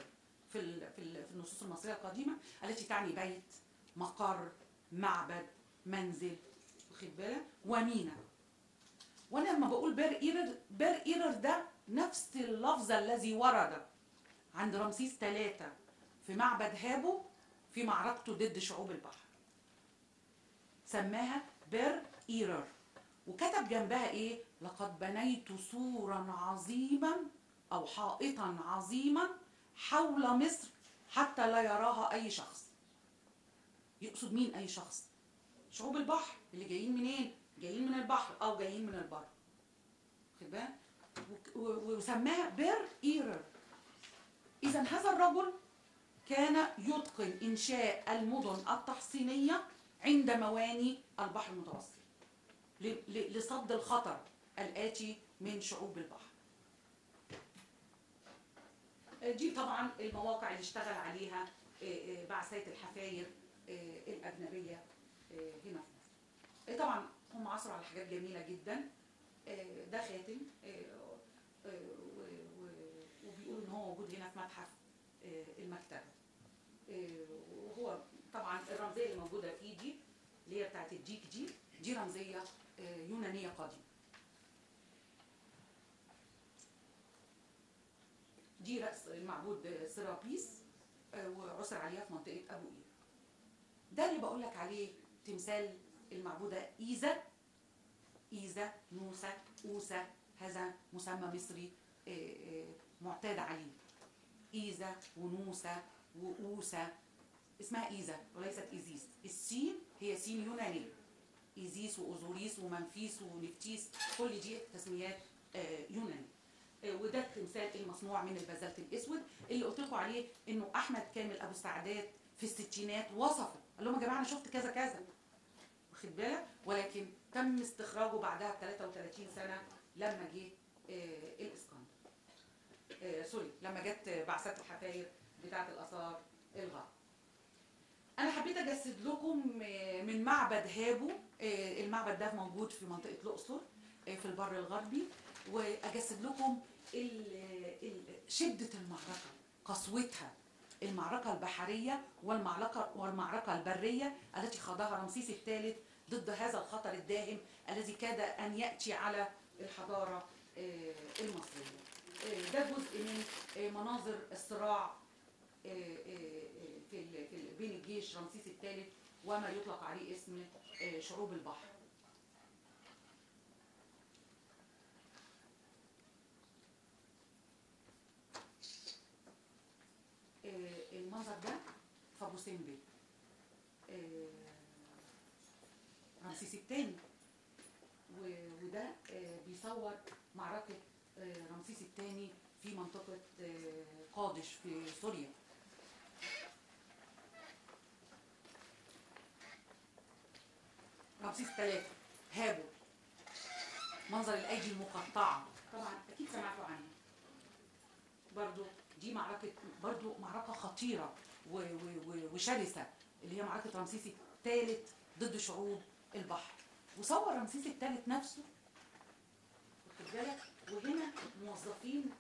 في ال- في ال- في النصوص المصريه القديمه التي تعني بيت مقر معبد منزل واخد بالك ومينا وانا لما بقول بير ايرر بير ايرر ده نفس اللفظ الذي ورد عند رمسيس ثلاثة في معبد هابو في معركته ضد شعوب البحر سماها بير ايرر وكتب جنبها ايه لقد بنيت سورا عظيما او حائطا عظيما حول مصر حتى لا يراها اي شخص يقصد مين اي شخص شعوب البحر اللي جايين منين جايين من البحر او جايين من البر خد بالك وك- و- وسماها بير ايرر اذا هذا الرجل كان يتقن انشاء المدن التحصينيه عند مواني البحر المتوسط ل- ل- لصد الخطر الآتي من شعوب البحر دي طبعا المواقع اللي اشتغل عليها آه، آه، بعثات الحفاير آه، الأجنبية آه، هنا في مصر آه، طبعا هم عثروا على حاجات جميلة جدا آه، ده خاتم آه، آه، و- و- وبيقولوا ان هو موجود هنا في متحف آه، المكتبة آه، وهو طبعا الرمزية اللي موجودة فيه دي اللي هي بتاعت الديك دي دي رمزية آه، يونانية قديمة دي رأس المعبود سيرابيس آه، وعثر عليها في منطقة أبو قير ده اللي بقول لك عليه تمثال المعبودة إيزا إيزا نوسة أوسا هذا مسمى مصري آه، آه، معتاد عليه إيزا ونوسة وأوسا اسمها إيزا وليست إيزيس السين هي سين يونانية إيزيس وأوزوريس ومنفيس ونفتيس كل دي تسميات آه، يونانية آه، وده التمثال المصنوع من البازلت الاسود اللي قلت لكم عليه انه احمد كامل ابو السعدات في الستينات وصفه قال لهم يا جماعه انا شفت كذا كذا واخد بالك ولكن تم استخراجه بعدها ب 33 سنه لما جه آه، الاسكندر آه، سوري لما جت بعثات الحفاير بتاعه الاثار الغرب انا حبيت اجسد لكم آه، من معبد هابو آه، المعبد ده موجود في منطقه الاقصر آه، في البر الغربي واجسد لكم ال- ال- شده المعركه قسوتها المعركه البحريه والمعركه والمعركه البريه التي خاضها رمسيس الثالث ضد هذا الخطر الداهم الذي كاد ان ياتي على الحضاره آه، المصريه آه، ده جزء من آه، مناظر الصراع آه، آه، آه، في ال- في ال- بين الجيش رمسيس الثالث وما يطلق عليه اسم آه، شعوب البحر آه، المنظر ده في ابو سمبل آه، رمسيس الثاني وده آه، بيصور معركة آه، رمسيس الثاني في منطقة آه، قادش في سوريا رمسيس ثلاثة هابو منظر الأيدي المقطعة طبعا أكيد سمعتوا عنها برضو دي معركة برضو معركة خطيرة و- و- و- وشرسة اللي هي معركة رمسيس الثالث ضد شعوب البحر وصور رمسيس الثالث نفسه واخد بالك وهنا موظفين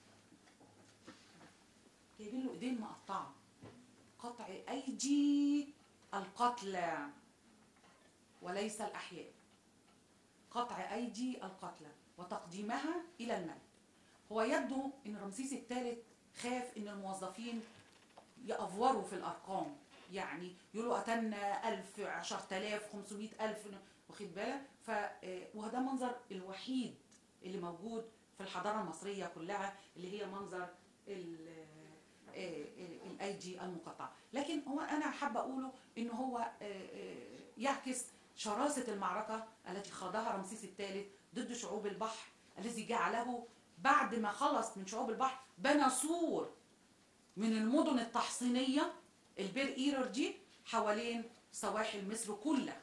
جايبين له ايدين مقطعة قطع ايدي القتلى وليس الاحياء قطع ايدي القتلى وتقديمها الى الملك هو يبدو ان رمسيس الثالث خاف ان الموظفين يأفوروا في الارقام يعني يقولوا قتلنا 1000 10000 500000 واخد بالك ف آه، وهذا منظر الوحيد اللي موجود في الحضاره المصريه كلها اللي هي منظر ال- آه، آه، الايدي المقطعه لكن هو انا حابه اقوله ان هو آه، آه، يعكس شراسه المعركه التي خاضها رمسيس الثالث ضد شعوب البحر الذي جعله بعد ما خلص من شعوب البحر بنى سور من المدن التحصينيه البير ايرر دي حوالين سواحل مصر كلها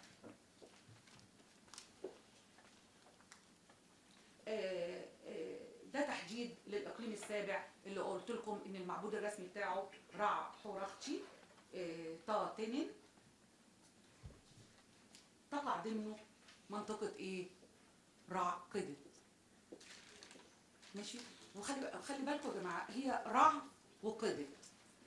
آه، آه، ده تحديد للاقليم السابع اللي قلت لكم ان المعبود الرسمي بتاعه رع حورختي آه، طاطنن تقع ضمنه منطقة ايه؟ رع قدت ماشي وخلي خلي بالكم يا جماعة هي رع وقدت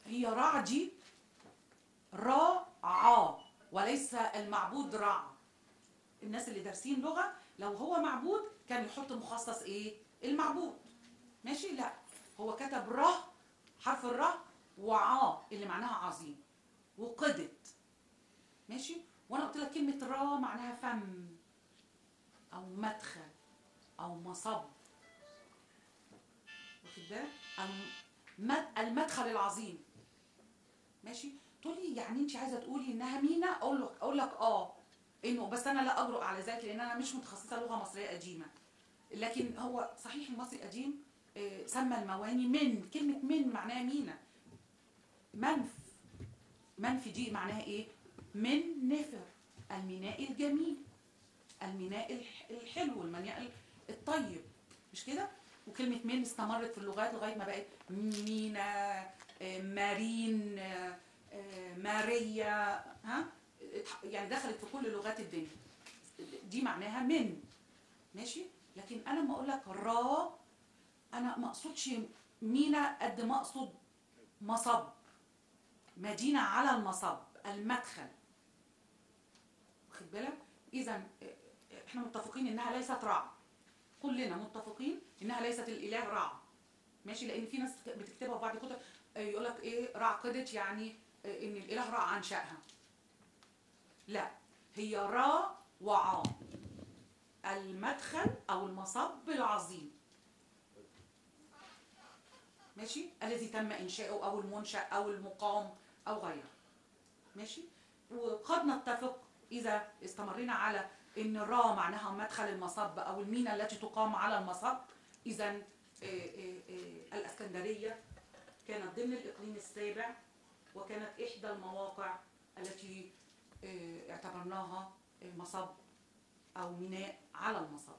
هي رع دي را عا وليس المعبود رع الناس اللي دارسين لغه لو هو معبود كان يحط مخصص ايه المعبود ماشي لا هو كتب ره حرف الره وعا اللي معناها عظيم وقدت ماشي وانا قلت لك كلمه را معناها فم او مدخل او مصب واخد بالك الم- المدخل العظيم ماشي تقولي يعني انت عايزه تقولي انها مينا اقول لك اقول لك اه انه بس انا لا اجرؤ على ذلك لان انا مش متخصصه لغه مصريه قديمه لكن هو صحيح المصري القديم آه، سمى المواني من كلمه من معناها مينا منف منف دي معناها ايه من نفر الميناء الجميل الميناء الح- الحلو الميناء الطيب مش كده وكلمة من استمرت في اللغات لغاية ما بقت مينا آه، مارين آه، آه، ماريا ها اتح- يعني دخلت في كل لغات الدنيا دي معناها من ماشي لكن انا لما اقول لك را انا ما اقصدش مينا قد ما اقصد مصب مدينة على المصب المدخل واخد بالك اذا احنا متفقين انها ليست رع كلنا متفقين انها ليست الاله رع ماشي لان في ناس بتكتبها في بعض الكتب يقول لك ايه رع قدت يعني آه، ان الاله رع انشاها لا هي را وعا المدخل او المصب العظيم ماشي الذي تم انشاؤه او المنشا او المقام او غيره ماشي وقد نتفق اذا استمرينا على ان الراء معناها مدخل المصب او المينا التي تقام على المصب اذا الاسكندريه كانت ضمن الاقليم السابع وكانت احدى المواقع التي آه، اعتبرناها آه، مصب او ميناء على المصب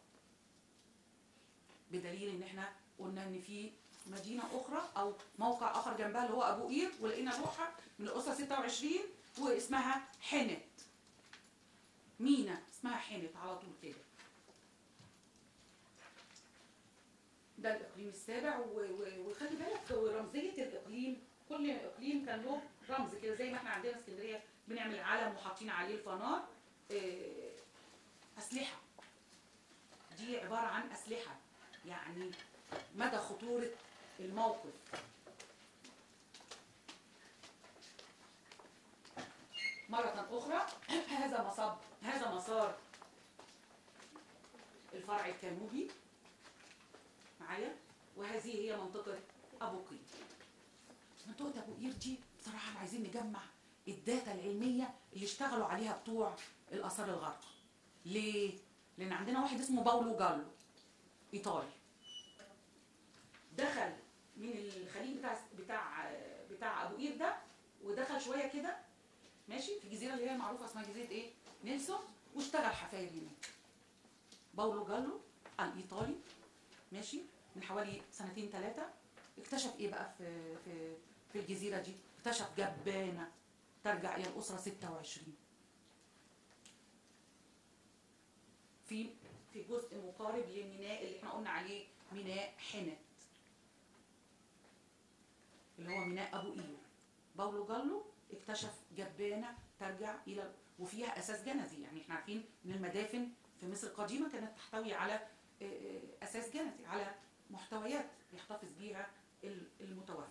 بدليل ان احنا قلنا ان في مدينه اخرى او موقع اخر جنبها اللي هو ابو قير ولقينا لوحه من الاسره 26 واسمها حنت مينا اسمها حنت على طول كده ده الاقليم السابع و- و- وخلي بالك رمزيه الاقليم كل اقليم كان له رمز كده زي ما احنا عندنا اسكندريه بنعمل علم وحاطين عليه الفنار آه، اسلحه دي عباره عن اسلحه يعني مدى خطوره الموقف مرة أخرى هذا مصب هذا مسار الفرع الكانوبي معايا وهذه هي منطقة أبو قير منطقة أبو قير دي بصراحة إحنا عايزين نجمع الداتا العلمية اللي اشتغلوا عليها بتوع الآثار الغرقى ليه؟ لأن عندنا واحد اسمه باولو جالو إيطالي دخل من الخليج بتاع بتاع بتاع أبو قير ده ودخل شوية كده ماشي في الجزيرة اللي هي معروفة اسمها جزيرة إيه؟ نيلسون واشتغل حفاير هناك باولو جالو الإيطالي ماشي من حوالي سنتين ثلاثة اكتشف ايه بقى في في في الجزيرة دي اكتشف جبانة ترجع الى الأسرة 26 في في جزء مقارب للميناء اللي احنا قلنا عليه ميناء حنت اللي هو ميناء أبو قير باولو جالو اكتشف جبانة ترجع إلى وفيها أساس جنزي يعني احنا عارفين إن المدافن في مصر القديمة كانت تحتوي على آه، آه، أساس جنزي على محتويات يحتفظ بيها ال- المتوفى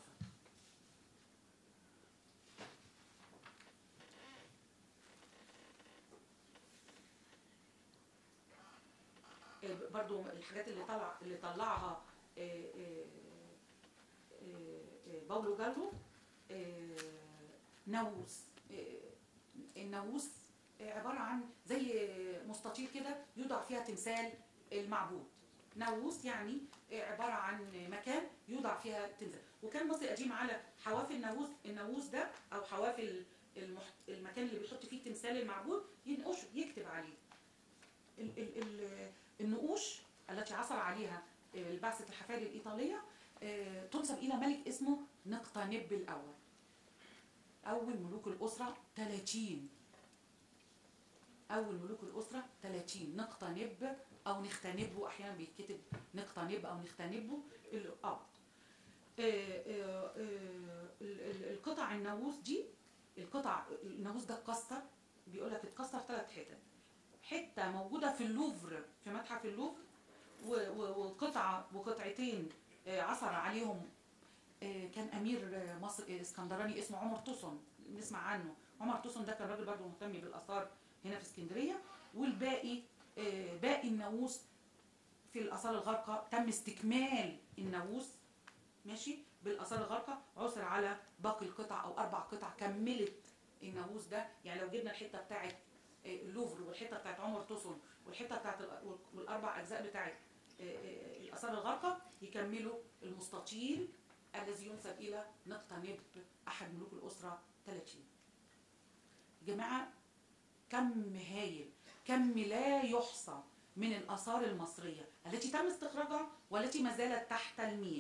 آه، برضو الحاجات اللي طلع اللي طلعها آه، آه، آه، آه، باولو جالو آه، ناموس آه، الناموس آه، عبارة عن زي مستطيل كده يوضع فيها تمثال المعبود ناموس يعني آه، عبارة عن مكان يوضع فيها تمثال وكان مصري قديم على حواف الناموس الناموس ده أو حواف ال- المحت... المكان اللي بيحط فيه تمثال المعبود ينقشه يكتب عليه ال... ال... ال... النقوش التي عثر عليها آه، البعثة الحفاري الإيطالية آه، تنسب إلى ملك اسمه نقطانب الأول أول ملوك الأسرة 30 أول ملوك الأسرة 30 نقطانب أو نختنبه أحيانا بيتكتب نقطانب أو نختنبه ال- آه آه، آه، آه، ال- ال- القطعة قطع الناموس دي القطع الناموس ده اتكسر بيقول لك اتكسر ثلاث حتت حته موجوده في اللوفر في متحف اللوفر و- و- وقطعه وقطعتين آه، عثر عليهم آه، كان امير آه، مصر آه، اسكندراني اسمه عمر توسن نسمع عنه عمر توسن ده كان راجل برضه مهتم بالاثار هنا في اسكندريه والباقي آه، باقي الناموس في الاثار الغارقه تم استكمال الناموس ماشي بالاثار الغارقه عثر على باقي القطع او اربع قطع كملت الناموس ده يعني لو جبنا الحته بتاعت آه، اللوفر والحته بتاعت عمر توسن والحته بتاعت ال- والاربع اجزاء بتاعت آه، آه، الاثار الغارقه يكملوا المستطيل الذي ينسب الى نقطه نب احد ملوك الاسره 30 يا جماعه كم هايل كم لا يحصى من الاثار المصريه التي تم استخراجها والتي ما زالت تحت المياه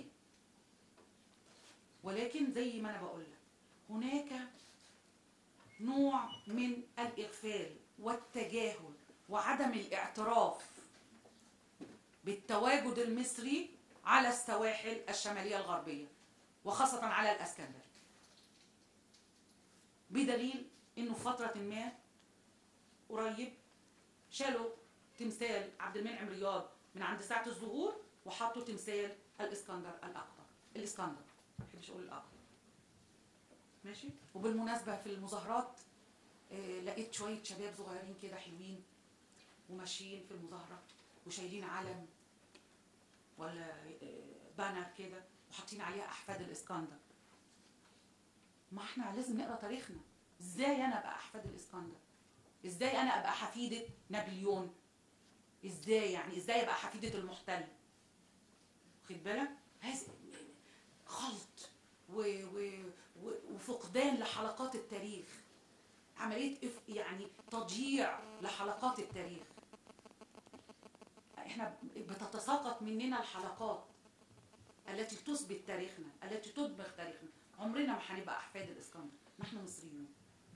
ولكن زي ما انا بقول لك هناك نوع من الاغفال والتجاهل وعدم الاعتراف بالتواجد المصري على السواحل الشماليه الغربيه وخاصه على الاسكندر بدليل انه في فتره ما قريب شالوا تمثال عبد المنعم رياض من عند ساعه الظهور وحطوا تمثال الاسكندر الاكبر الاسكندر ما بحبش اقول الاكبر ماشي وبالمناسبه في المظاهرات آه، لقيت شويه شباب صغيرين كده حلوين وماشيين في المظاهره وشايلين علم ولا آه، بانر كده وحاطين عليها احفاد الاسكندر ما احنا لازم نقرا تاريخنا ازاي انا ابقى احفاد الاسكندر ازاي انا ابقى حفيده نابليون ازاي يعني ازاي ابقى حفيده المحتل خد بالك هذا خلط و... و... و... وفقدان لحلقات التاريخ عمليه إف... يعني تضييع لحلقات التاريخ احنا بتتساقط مننا الحلقات التي تثبت تاريخنا التي تدمغ تاريخنا عمرنا ما هنبقى احفاد الاسكندر نحن مصريون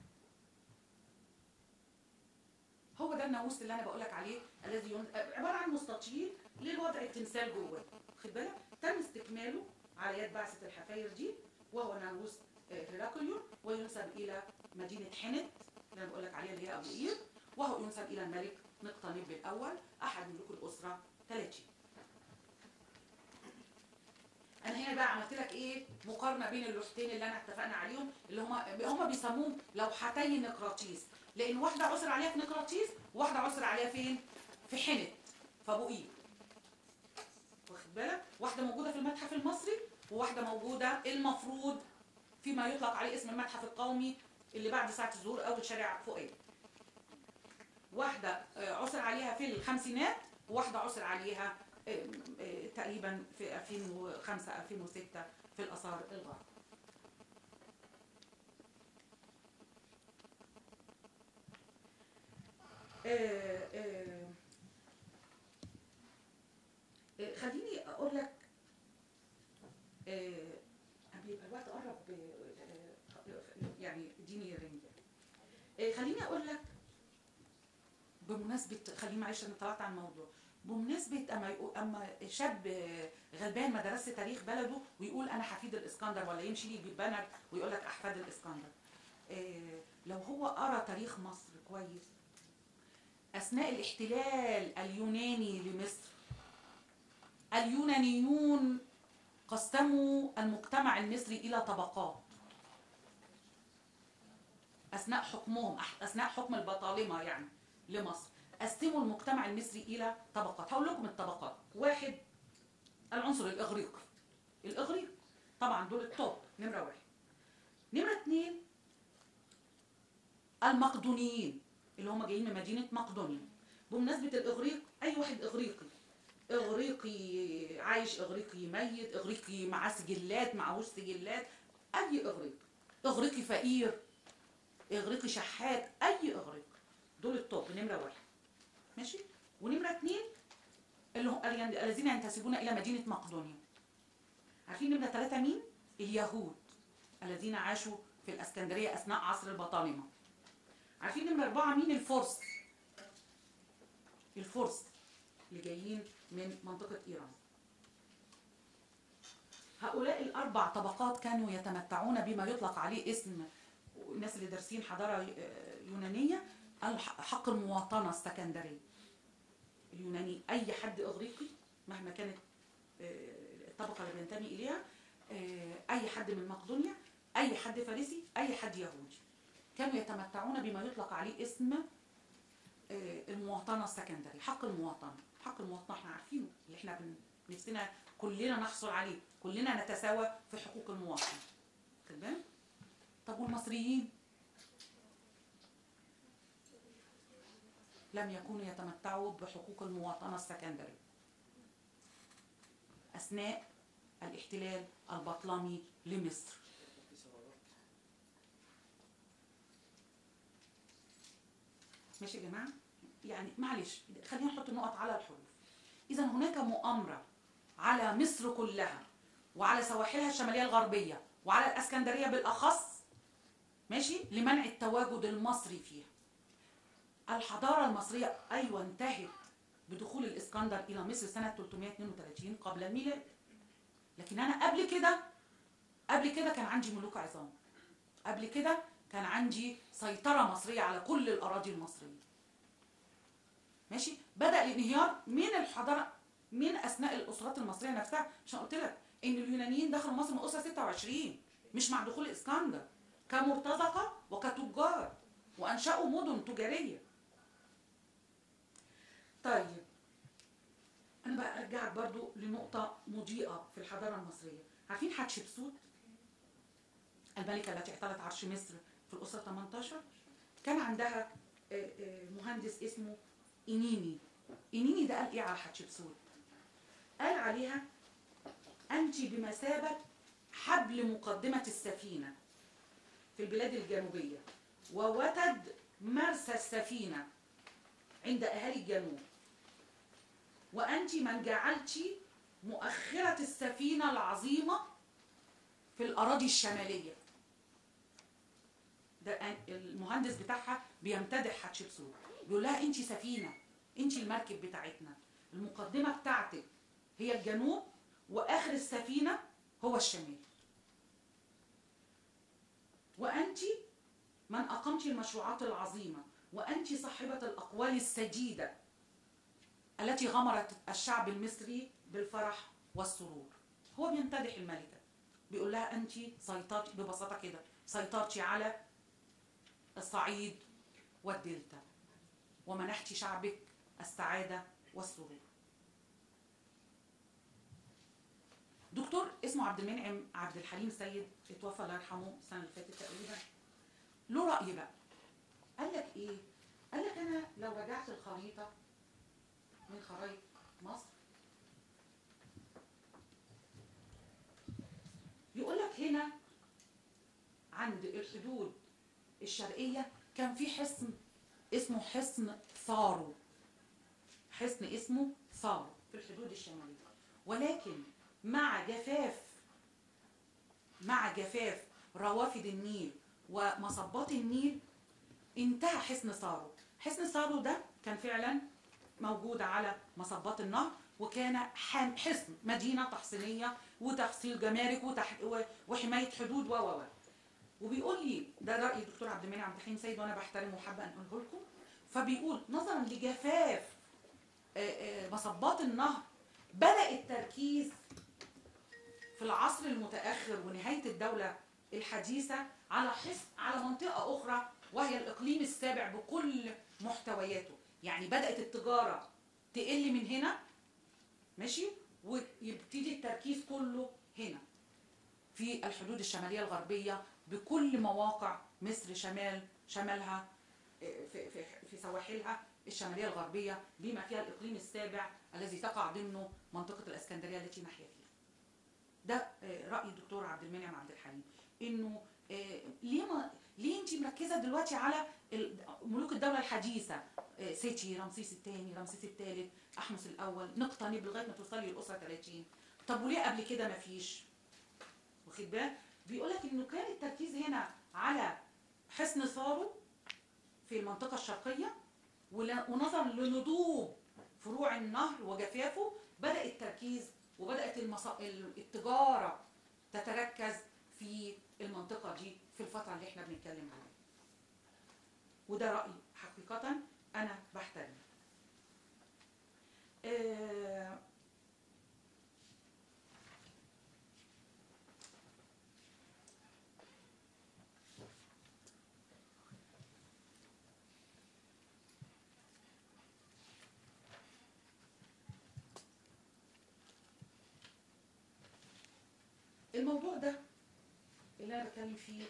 هو ده الناموس اللي انا بقول لك عليه الذي ين... عباره عن مستطيل للوضع التمثال جوه خد بالك تم استكماله على يد بعثه الحفاير دي وهو ناموس آه، هيراكليون وينسب الى مدينه حنت اللي انا بقول لك عليها اللي هي ابو قير وهو ينسب الى الملك نقطنب الاول احد ملوك الاسره 30 انا هنا بقى عملت لك ايه مقارنه بين اللوحتين اللي انا اتفقنا عليهم اللي هما هما بيسموهم لوحتي نقراطيس لان واحده عثر عليها في نقراطيس وواحده عثر عليها فين في حنت في ابو قير واخد بالك واحده موجوده في المتحف المصري وواحده موجوده المفروض فيما يطلق عليه اسم المتحف القومي اللي بعد ساعه الظهور اول شارع فؤاد واحده آه، عثر عليها في الخمسينات وواحده عثر عليها آه، آه، تقريبا في 2005 2006 في الاثار الغرب آه، آه، آه، خليني اقول لك آه، بيبقى الوقت قرب آه، آه، يعني اديني رينج آه، خليني اقول لك بمناسبه خليني معلش انا طلعت عن الموضوع بمناسبه اما يقول اما شاب آه، غلبان ما درس تاريخ بلده ويقول انا حفيد الاسكندر ولا يمشي لي ببانر ويقول لك احفاد الاسكندر آه، لو هو قرا تاريخ مصر كويس اثناء الاحتلال اليوناني لمصر اليونانيون قسموا المجتمع المصري الى طبقات اثناء حكمهم أح- اثناء حكم البطالمه يعني لمصر قسموا المجتمع المصري الى طبقات هقول لكم الطبقات واحد العنصر الاغريقي الاغريق طبعا دول التوب نمره واحد نمره اتنين المقدونيين اللي هم جايين من مدينه مقدونيا بمناسبه الاغريق اي واحد اغريقي اغريقي عايش اغريقي ميت اغريقي معاه سجلات معهوش سجلات اي اغريقي اغريقي فقير اغريقي شحات اي اغريقي دول التوب نمره واحد ماشي ونمره اتنين اللي هم الذين ينتسبون الى مدينه مقدونيا عارفين نمره ثلاثه مين اليهود الذين عاشوا في الاسكندريه اثناء عصر البطالمه عارفين نمره اربعه مين الفرس الفرس اللي جايين من منطقه ايران هؤلاء الاربع طبقات كانوا يتمتعون بما يطلق عليه اسم الناس اللي دارسين حضاره آه، يونانيه الح- حق المواطنه السكندريه اليوناني اي حد اغريقي مهما كانت آه، الطبقه اللي بينتمي اليها آه، اي حد من مقدونيا اي حد فارسي اي حد يهودي كانوا يتمتعون بما يطلق عليه اسم آه، المواطنه السكندريه حق المواطنه حق المواطنه احنا عارفينه اللي احنا بن- نفسنا كلنا نحصل عليه كلنا نتساوى في حقوق المواطن خد بالك طب والمصريين لم يكونوا يتمتعوا بحقوق المواطنه السكندريه اثناء الاحتلال البطلمي لمصر ماشي يا جماعه يعني معلش خلينا نحط النقط على الحروف اذا هناك مؤامره على مصر كلها وعلى سواحلها الشماليه الغربيه وعلى الاسكندريه بالاخص ماشي لمنع التواجد المصري فيها الحضاره المصريه ايوه انتهت بدخول الاسكندر الى مصر سنه 332 قبل الميلاد لكن انا قبل كده قبل كده كان عندي ملوك عظام قبل كده كان عندي سيطره مصريه على كل الاراضي المصريه ماشي بدا الانهيار من الحضاره من اثناء الاسرات المصريه نفسها عشان قلت لك ان اليونانيين دخلوا مصر من اسره 26 مش مع دخول الاسكندر كمرتزقه وكتجار وانشأوا مدن تجاريه طيب انا بقى ارجعك برضو لنقطه مضيئه في الحضاره المصريه عارفين حتشبسوت الملكه التي احتلت عرش مصر في الاسره 18 كان عندها آه، آه، مهندس اسمه إنيني إنيني ده قال إيه على حتشبسوت قال عليها أنت بمثابة حبل مقدمة السفينة في البلاد الجنوبية ووتد مرسى السفينة عند أهالي الجنوب وأنت من جعلت مؤخرة السفينة العظيمة في الأراضي الشمالية ده المهندس بتاعها بيمتدح حتشبسوت بيقول لها انت سفينه انت المركب بتاعتنا المقدمه بتاعتك هي الجنوب واخر السفينه هو الشمال وانت من اقمت المشروعات العظيمه وانت صاحبه الاقوال السديده التي غمرت الشعب المصري بالفرح والسرور هو بيمتدح الملكه بيقول لها انت سيطرتي ببساطه كده سيطرتي على الصعيد والدلتا ومنحت شعبك السعادة والسرور دكتور اسمه عبد المنعم عبد الحليم سيد اتوفى الله يرحمه السنة اللي فاتت تقريبا له رأي بقى قال لك ايه قال لك انا لو رجعت الخريطة من خرايط مصر يقول لك هنا عند الحدود الشرقية كان في حصن اسمه حصن ثارو حصن اسمه ثارو في الحدود الشمالية ولكن مع جفاف مع جفاف روافد النيل ومصبات النيل انتهى حصن ثارو حصن ثارو ده كان فعلا موجود على مصبات النهر وكان حام- حصن مدينة تحصينية وتحصيل جمارك وتح... و- وحماية حدود و و و وبيقول لي ده رأي الدكتور عبد المنعم عبد الحليم سيد وانا بحترمه وحابه ان اقوله لكم فبيقول نظرا لجفاف آه، آه، مصبات النهر بدأ التركيز في العصر المتأخر ونهاية الدولة الحديثة على حس على منطقة أخرى وهي الإقليم السابع بكل محتوياته يعني بدأت التجارة تقل من هنا ماشي ويبتدي التركيز كله هنا في الحدود الشمالية الغربية بكل مواقع مصر شمال شمالها آه، في, في, في سواحلها الشمالية الغربية بما فيها الإقليم السابع الذي تقع ضمنه منطقة الإسكندرية التي نحيا فيها ده آه، رأي الدكتور عبد المنعم عبد الحليم إنه آه، ليه ما ليه انت مركزه دلوقتي على ال- ملوك الدوله الحديثه آه، سيتي رمسيس الثاني رمسيس الثالث احمس الاول نقطني لغايه ما توصلي للاسره 30 طب وليه قبل كده ما فيش واخد بالك بيقول لك انه كان التركيز هنا على حصن ثارو في المنطقه الشرقيه ول- ونظرا لنضوب فروع النهر وجفافه بدا التركيز وبدات المص... ال- التجاره وده راي حقيقه انا بحترمه آه، الموضوع ده اللي انا بتكلم فيه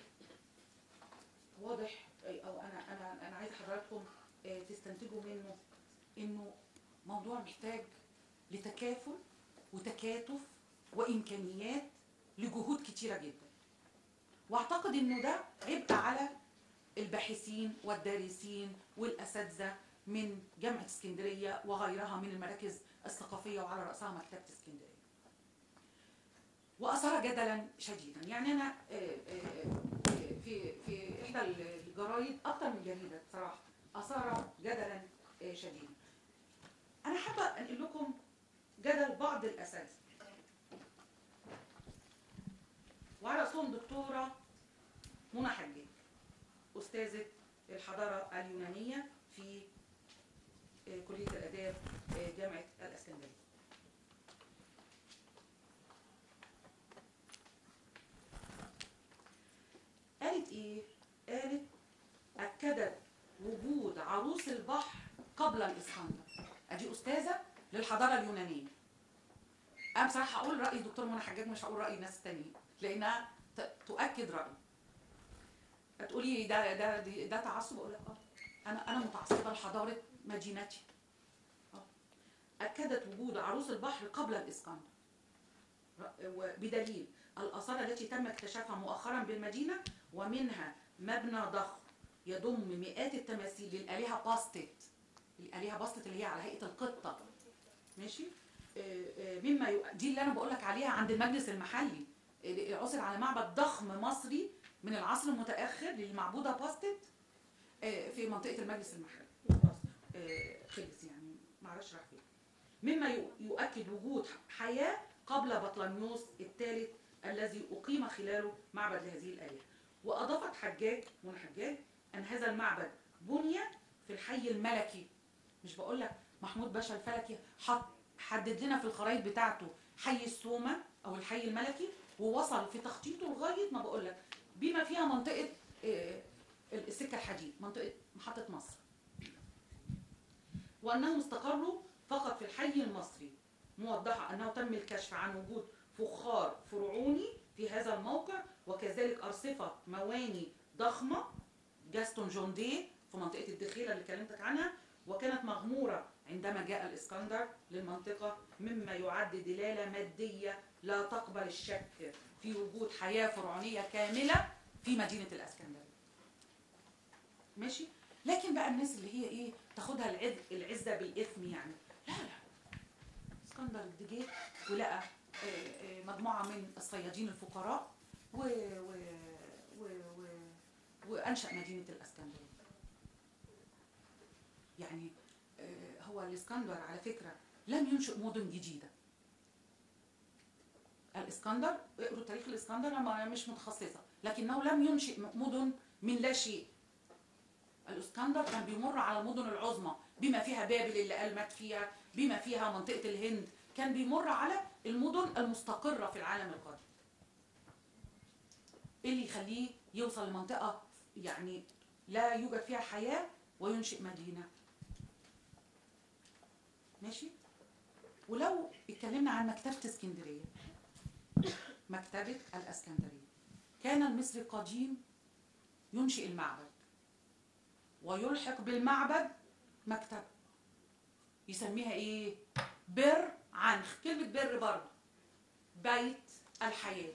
واضح او انا انا انا عايز حضراتكم آه، تستنتجوا منه انه موضوع محتاج لتكافل وتكاتف وامكانيات لجهود كتيره جدا واعتقد انه ده عبء على الباحثين والدارسين والاساتذه من جامعه اسكندريه وغيرها من المراكز الثقافيه وعلى راسها مكتبه اسكندريه واثار جدلا شديدا يعني انا آه، آه، آه، في في احدى الجرايد اكتر من جريده بصراحه اثار جدلا آه، شديدا انا حابه انقل لكم جدل بعض الاساتذه وعلى راسهم دكتوره منى حجاج استاذه الحضاره اليونانيه في آه، كليه الاداب آه، جامعه الاسكندريه قالت ايه قالت اكدت وجود عروس البحر قبل الاسكندر ادي استاذه للحضاره اليونانيه انا بصراحه هقول راي دكتور منى حجاج مش هقول راي ناس تانيين لانها ت- تؤكد رايي هتقولي ده ده ده, ده تعصب اقول لك اه انا انا متعصبه لحضاره مدينتي آه. اكدت وجود عروس البحر قبل الاسكندر ر- وبدليل الآثار التي تم اكتشافها مؤخرا بالمدينة ومنها مبنى ضخم يضم مئات التماثيل للآلهة باستت الآلهة باستت اللي هي على هيئة القطة ماشي آه، آه، مما يو... دي اللي أنا بقول لك عليها عند المجلس المحلي اللي عثر على معبد ضخم مصري من العصر المتأخر للمعبودة باستت آه، في منطقة المجلس المحلي خلاص آه، خلص يعني معرفش راح فين مما يو- يؤكد وجود حياة قبل بطليموس الثالث الذي أقيم خلاله معبد لهذه الآلهة وأضافت حجاج من حجاج أن هذا المعبد بني في الحي الملكي مش بقول لك محمود باشا الفلكي حط حدد لنا في الخرائط بتاعته حي السومة أو الحي الملكي ووصل في تخطيطه لغاية ما بقول لك بما فيها منطقة آه، السكة الحديد منطقة محطة مصر وأنهم استقروا فقط في الحي المصري موضحة أنه تم الكشف عن وجود فخار فرعوني في هذا الموقع وكذلك أرصفة مواني ضخمة جاستون جون دي في منطقة الدخيلة اللي كلمتك عنها وكانت مغمورة عندما جاء الإسكندر للمنطقة مما يعد دلالة مادية لا تقبل الشك في وجود حياة فرعونية كاملة في مدينة الإسكندرية ماشي لكن بقى الناس اللي هي ايه تاخدها العز العزة بالإثم يعني لا لا اسكندر الدجيل ولقى آه، آه، مجموعة من الصيادين الفقراء و... و... و... و... وأنشأ مدينة الإسكندرية يعني آه، هو الإسكندر على فكرة لم ينشئ مدن جديدة الإسكندر اقروا تاريخ الإسكندر أنا مش متخصصة لكنه لم ينشئ مدن من لا شيء الاسكندر كان بيمر على المدن العظمى بما فيها بابل اللي قال مات فيها بما فيها منطقة الهند كان بيمر على المدن المستقرة في العالم القديم ايه اللي يخليه يوصل لمنطقة يعني لا يوجد فيها حياة وينشئ مدينة ماشي ولو اتكلمنا عن مكتبة اسكندرية مكتبة الاسكندرية كان المصري القديم ينشئ المعبد ويلحق بالمعبد مكتبة يسميها ايه بر عنخ كلمة بر برضه بيت الحياة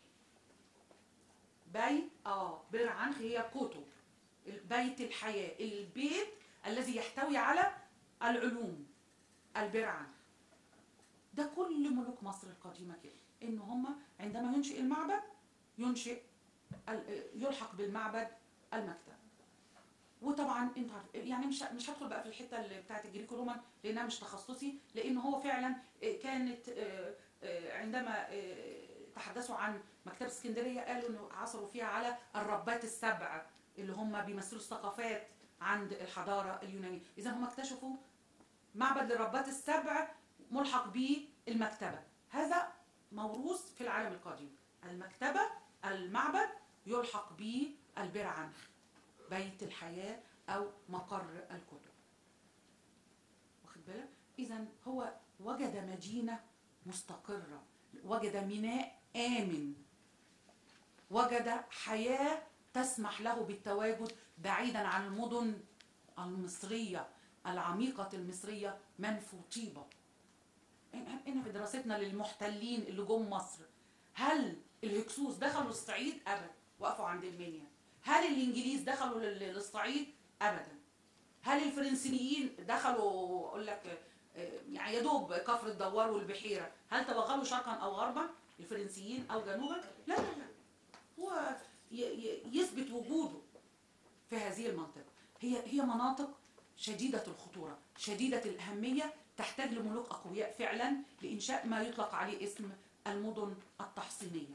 بيت اه بر عنخ هي كتب بيت الحياة البيت الذي يحتوي على العلوم البر عنخ ده كل ملوك مصر القديمة كده ان هم عندما ينشئ المعبد ينشئ ال- يلحق بالمعبد المكتبة وطبعا انت عارف يعني مش مش هدخل بقى في الحته اللي بتاعت الجريكو رومان لانها مش تخصصي لان هو فعلا آه، كانت آه، آه، عندما آه، تحدثوا عن مكتبه اسكندريه قالوا انه عثروا فيها على الربات السبع اللي هم بيمثلوا الثقافات عند الحضاره اليونانيه اذا هم اكتشفوا معبد للربات السبع ملحق به المكتبه هذا موروث في العالم القديم المكتبه المعبد يلحق به البرعم بيت الحياه او مقر الكتب واخد بالك اذا هو وجد مدينه مستقره وجد ميناء امن وجد حياه تسمح له بالتواجد بعيدا عن المدن المصريه العميقه المصريه منفو طيبه احنا في دراستنا للمحتلين اللي جم مصر هل الهكسوس دخلوا الصعيد ابدا وقفوا عند المنيا هل الانجليز دخلوا لل- للصعيد ابدا هل الفرنسيين دخلوا اقول لك آه، يعني يا دوب كفر الدوار والبحيره هل توغلوا شرقا او غربا الفرنسيين او جنوبا لا لا لا هو ي- ي- يثبت وجوده في هذه المنطقه هي هي مناطق شديده الخطوره شديده الاهميه تحتاج لملوك اقوياء فعلا لانشاء ما يطلق عليه اسم المدن التحصينيه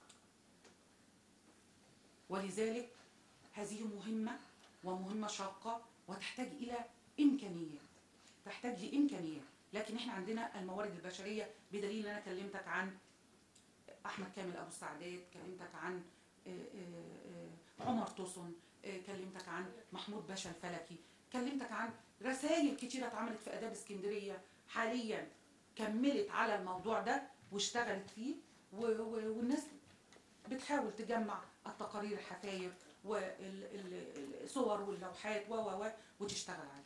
ولذلك هذه مهمه ومهمه شاقه وتحتاج الى امكانيات تحتاج لامكانيات لكن احنا عندنا الموارد البشريه بدليل ان انا كلمتك عن احمد كامل ابو السعدات كلمتك عن آه، آه، آه، عمر توسن آه، كلمتك عن محمود باشا الفلكي كلمتك عن رسائل كتيره اتعملت في اداب اسكندريه حاليا كملت على الموضوع ده واشتغلت فيه و- و- والناس بتحاول تجمع التقارير الحفاير والصور واللوحات و و و وتشتغل عليه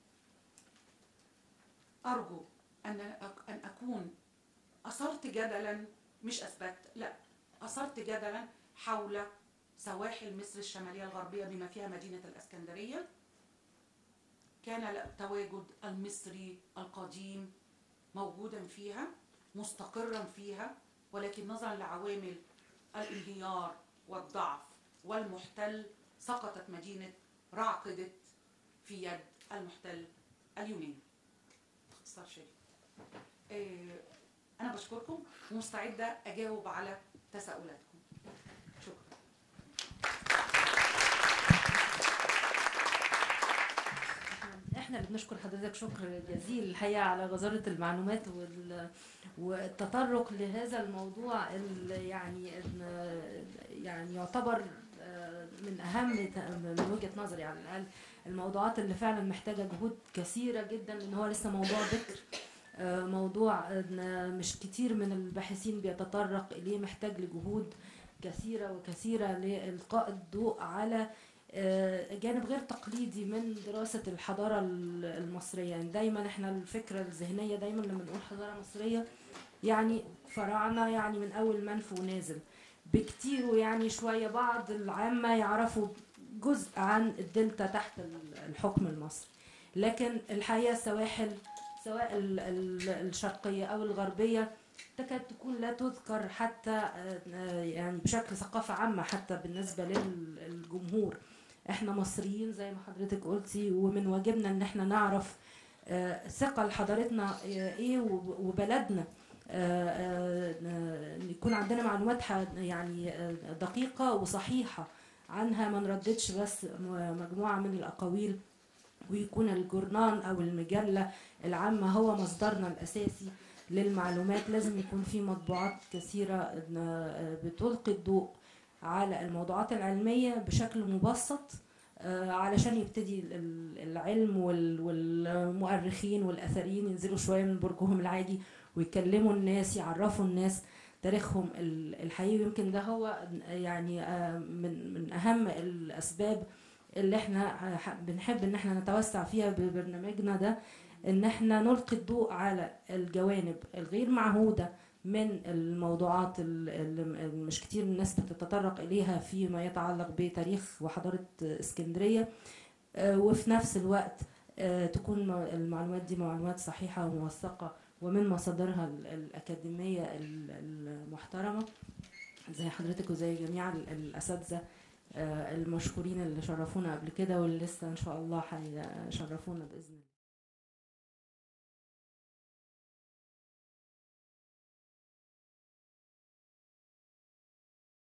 أرجو أن أك- أن أكون أثرت جدلا مش أثبت لا أثرت جدلا حول سواحل مصر الشمالية الغربية بما فيها مدينة الإسكندرية كان التواجد المصري القديم موجودا فيها مستقرا فيها ولكن نظرا لعوامل الانهيار والضعف والمحتل سقطت مدينة رعقدت في يد المحتل اليوناني باختصار شديد آه، أنا بشكركم ومستعدة أجاوب على تساؤلاتكم شكرا احنا اللي بنشكر حضرتك شكر جزيل الحقيقه على غزاره المعلومات وال... والتطرق لهذا الموضوع اللي يعني يعني يعتبر آه، من اهم من وجهه نظري على الاقل الموضوعات اللي فعلا محتاجه جهود كثيره جدا لان هو لسه موضوع ذكر آه، موضوع إن مش كتير من الباحثين بيتطرق اليه محتاج لجهود كثيره وكثيره لالقاء الضوء على آه، جانب غير تقليدي من دراسة الحضارة ال- المصرية يعني دايما احنا الفكرة الذهنية دايما لما نقول حضارة مصرية يعني فراعنة يعني من أول منف ونازل بكتير ويعني شوية بعض العامة يعرفوا جزء عن الدلتا تحت ال- الحكم المصري لكن الحقيقة السواحل سواء ال- ال- الشرقية أو الغربية تكاد تكون لا تذكر حتى آه، آه، يعني بشكل ثقافة عامة حتى بالنسبة للجمهور احنا مصريين زي ما حضرتك قلتي ومن واجبنا ان احنا نعرف آه، ثقل حضارتنا آه، ايه وب- وبلدنا آه، آه، آه، يكون عندنا معلومات ح- يعني آه، دقيقة وصحيحة عنها ما نرددش بس م- مجموعة من الأقاويل ويكون الجورنان أو المجلة العامة هو مصدرنا الأساسي للمعلومات لازم يكون في مطبوعات كثيرة آه، بتلقي الضوء على الموضوعات العلمية بشكل مبسط آه، علشان يبتدي ال- ال- العلم وال- والمؤرخين والأثريين ينزلوا شوية من برجهم العادي ويكلموا الناس يعرفوا الناس تاريخهم ال- الحقيقي يمكن ده هو يعني آه، من من أهم الأسباب اللي احنا آه، ح- بنحب ان احنا نتوسع فيها ببرنامجنا ده ان احنا نلقي الضوء على الجوانب الغير معهوده من الموضوعات ال- اللي مش كتير الناس بتتطرق اليها فيما يتعلق بتاريخ وحضاره اسكندريه آه، وفي نفس الوقت آه، تكون م- المعلومات دي معلومات صحيحه وموثقه ومن مصادرها ال- الاكاديميه ال- المحترمه زي حضرتك وزي جميع ال- الاساتذه آه، المشكورين اللي شرفونا قبل كده واللي لسه ان شاء الله هيشرفونا باذن الله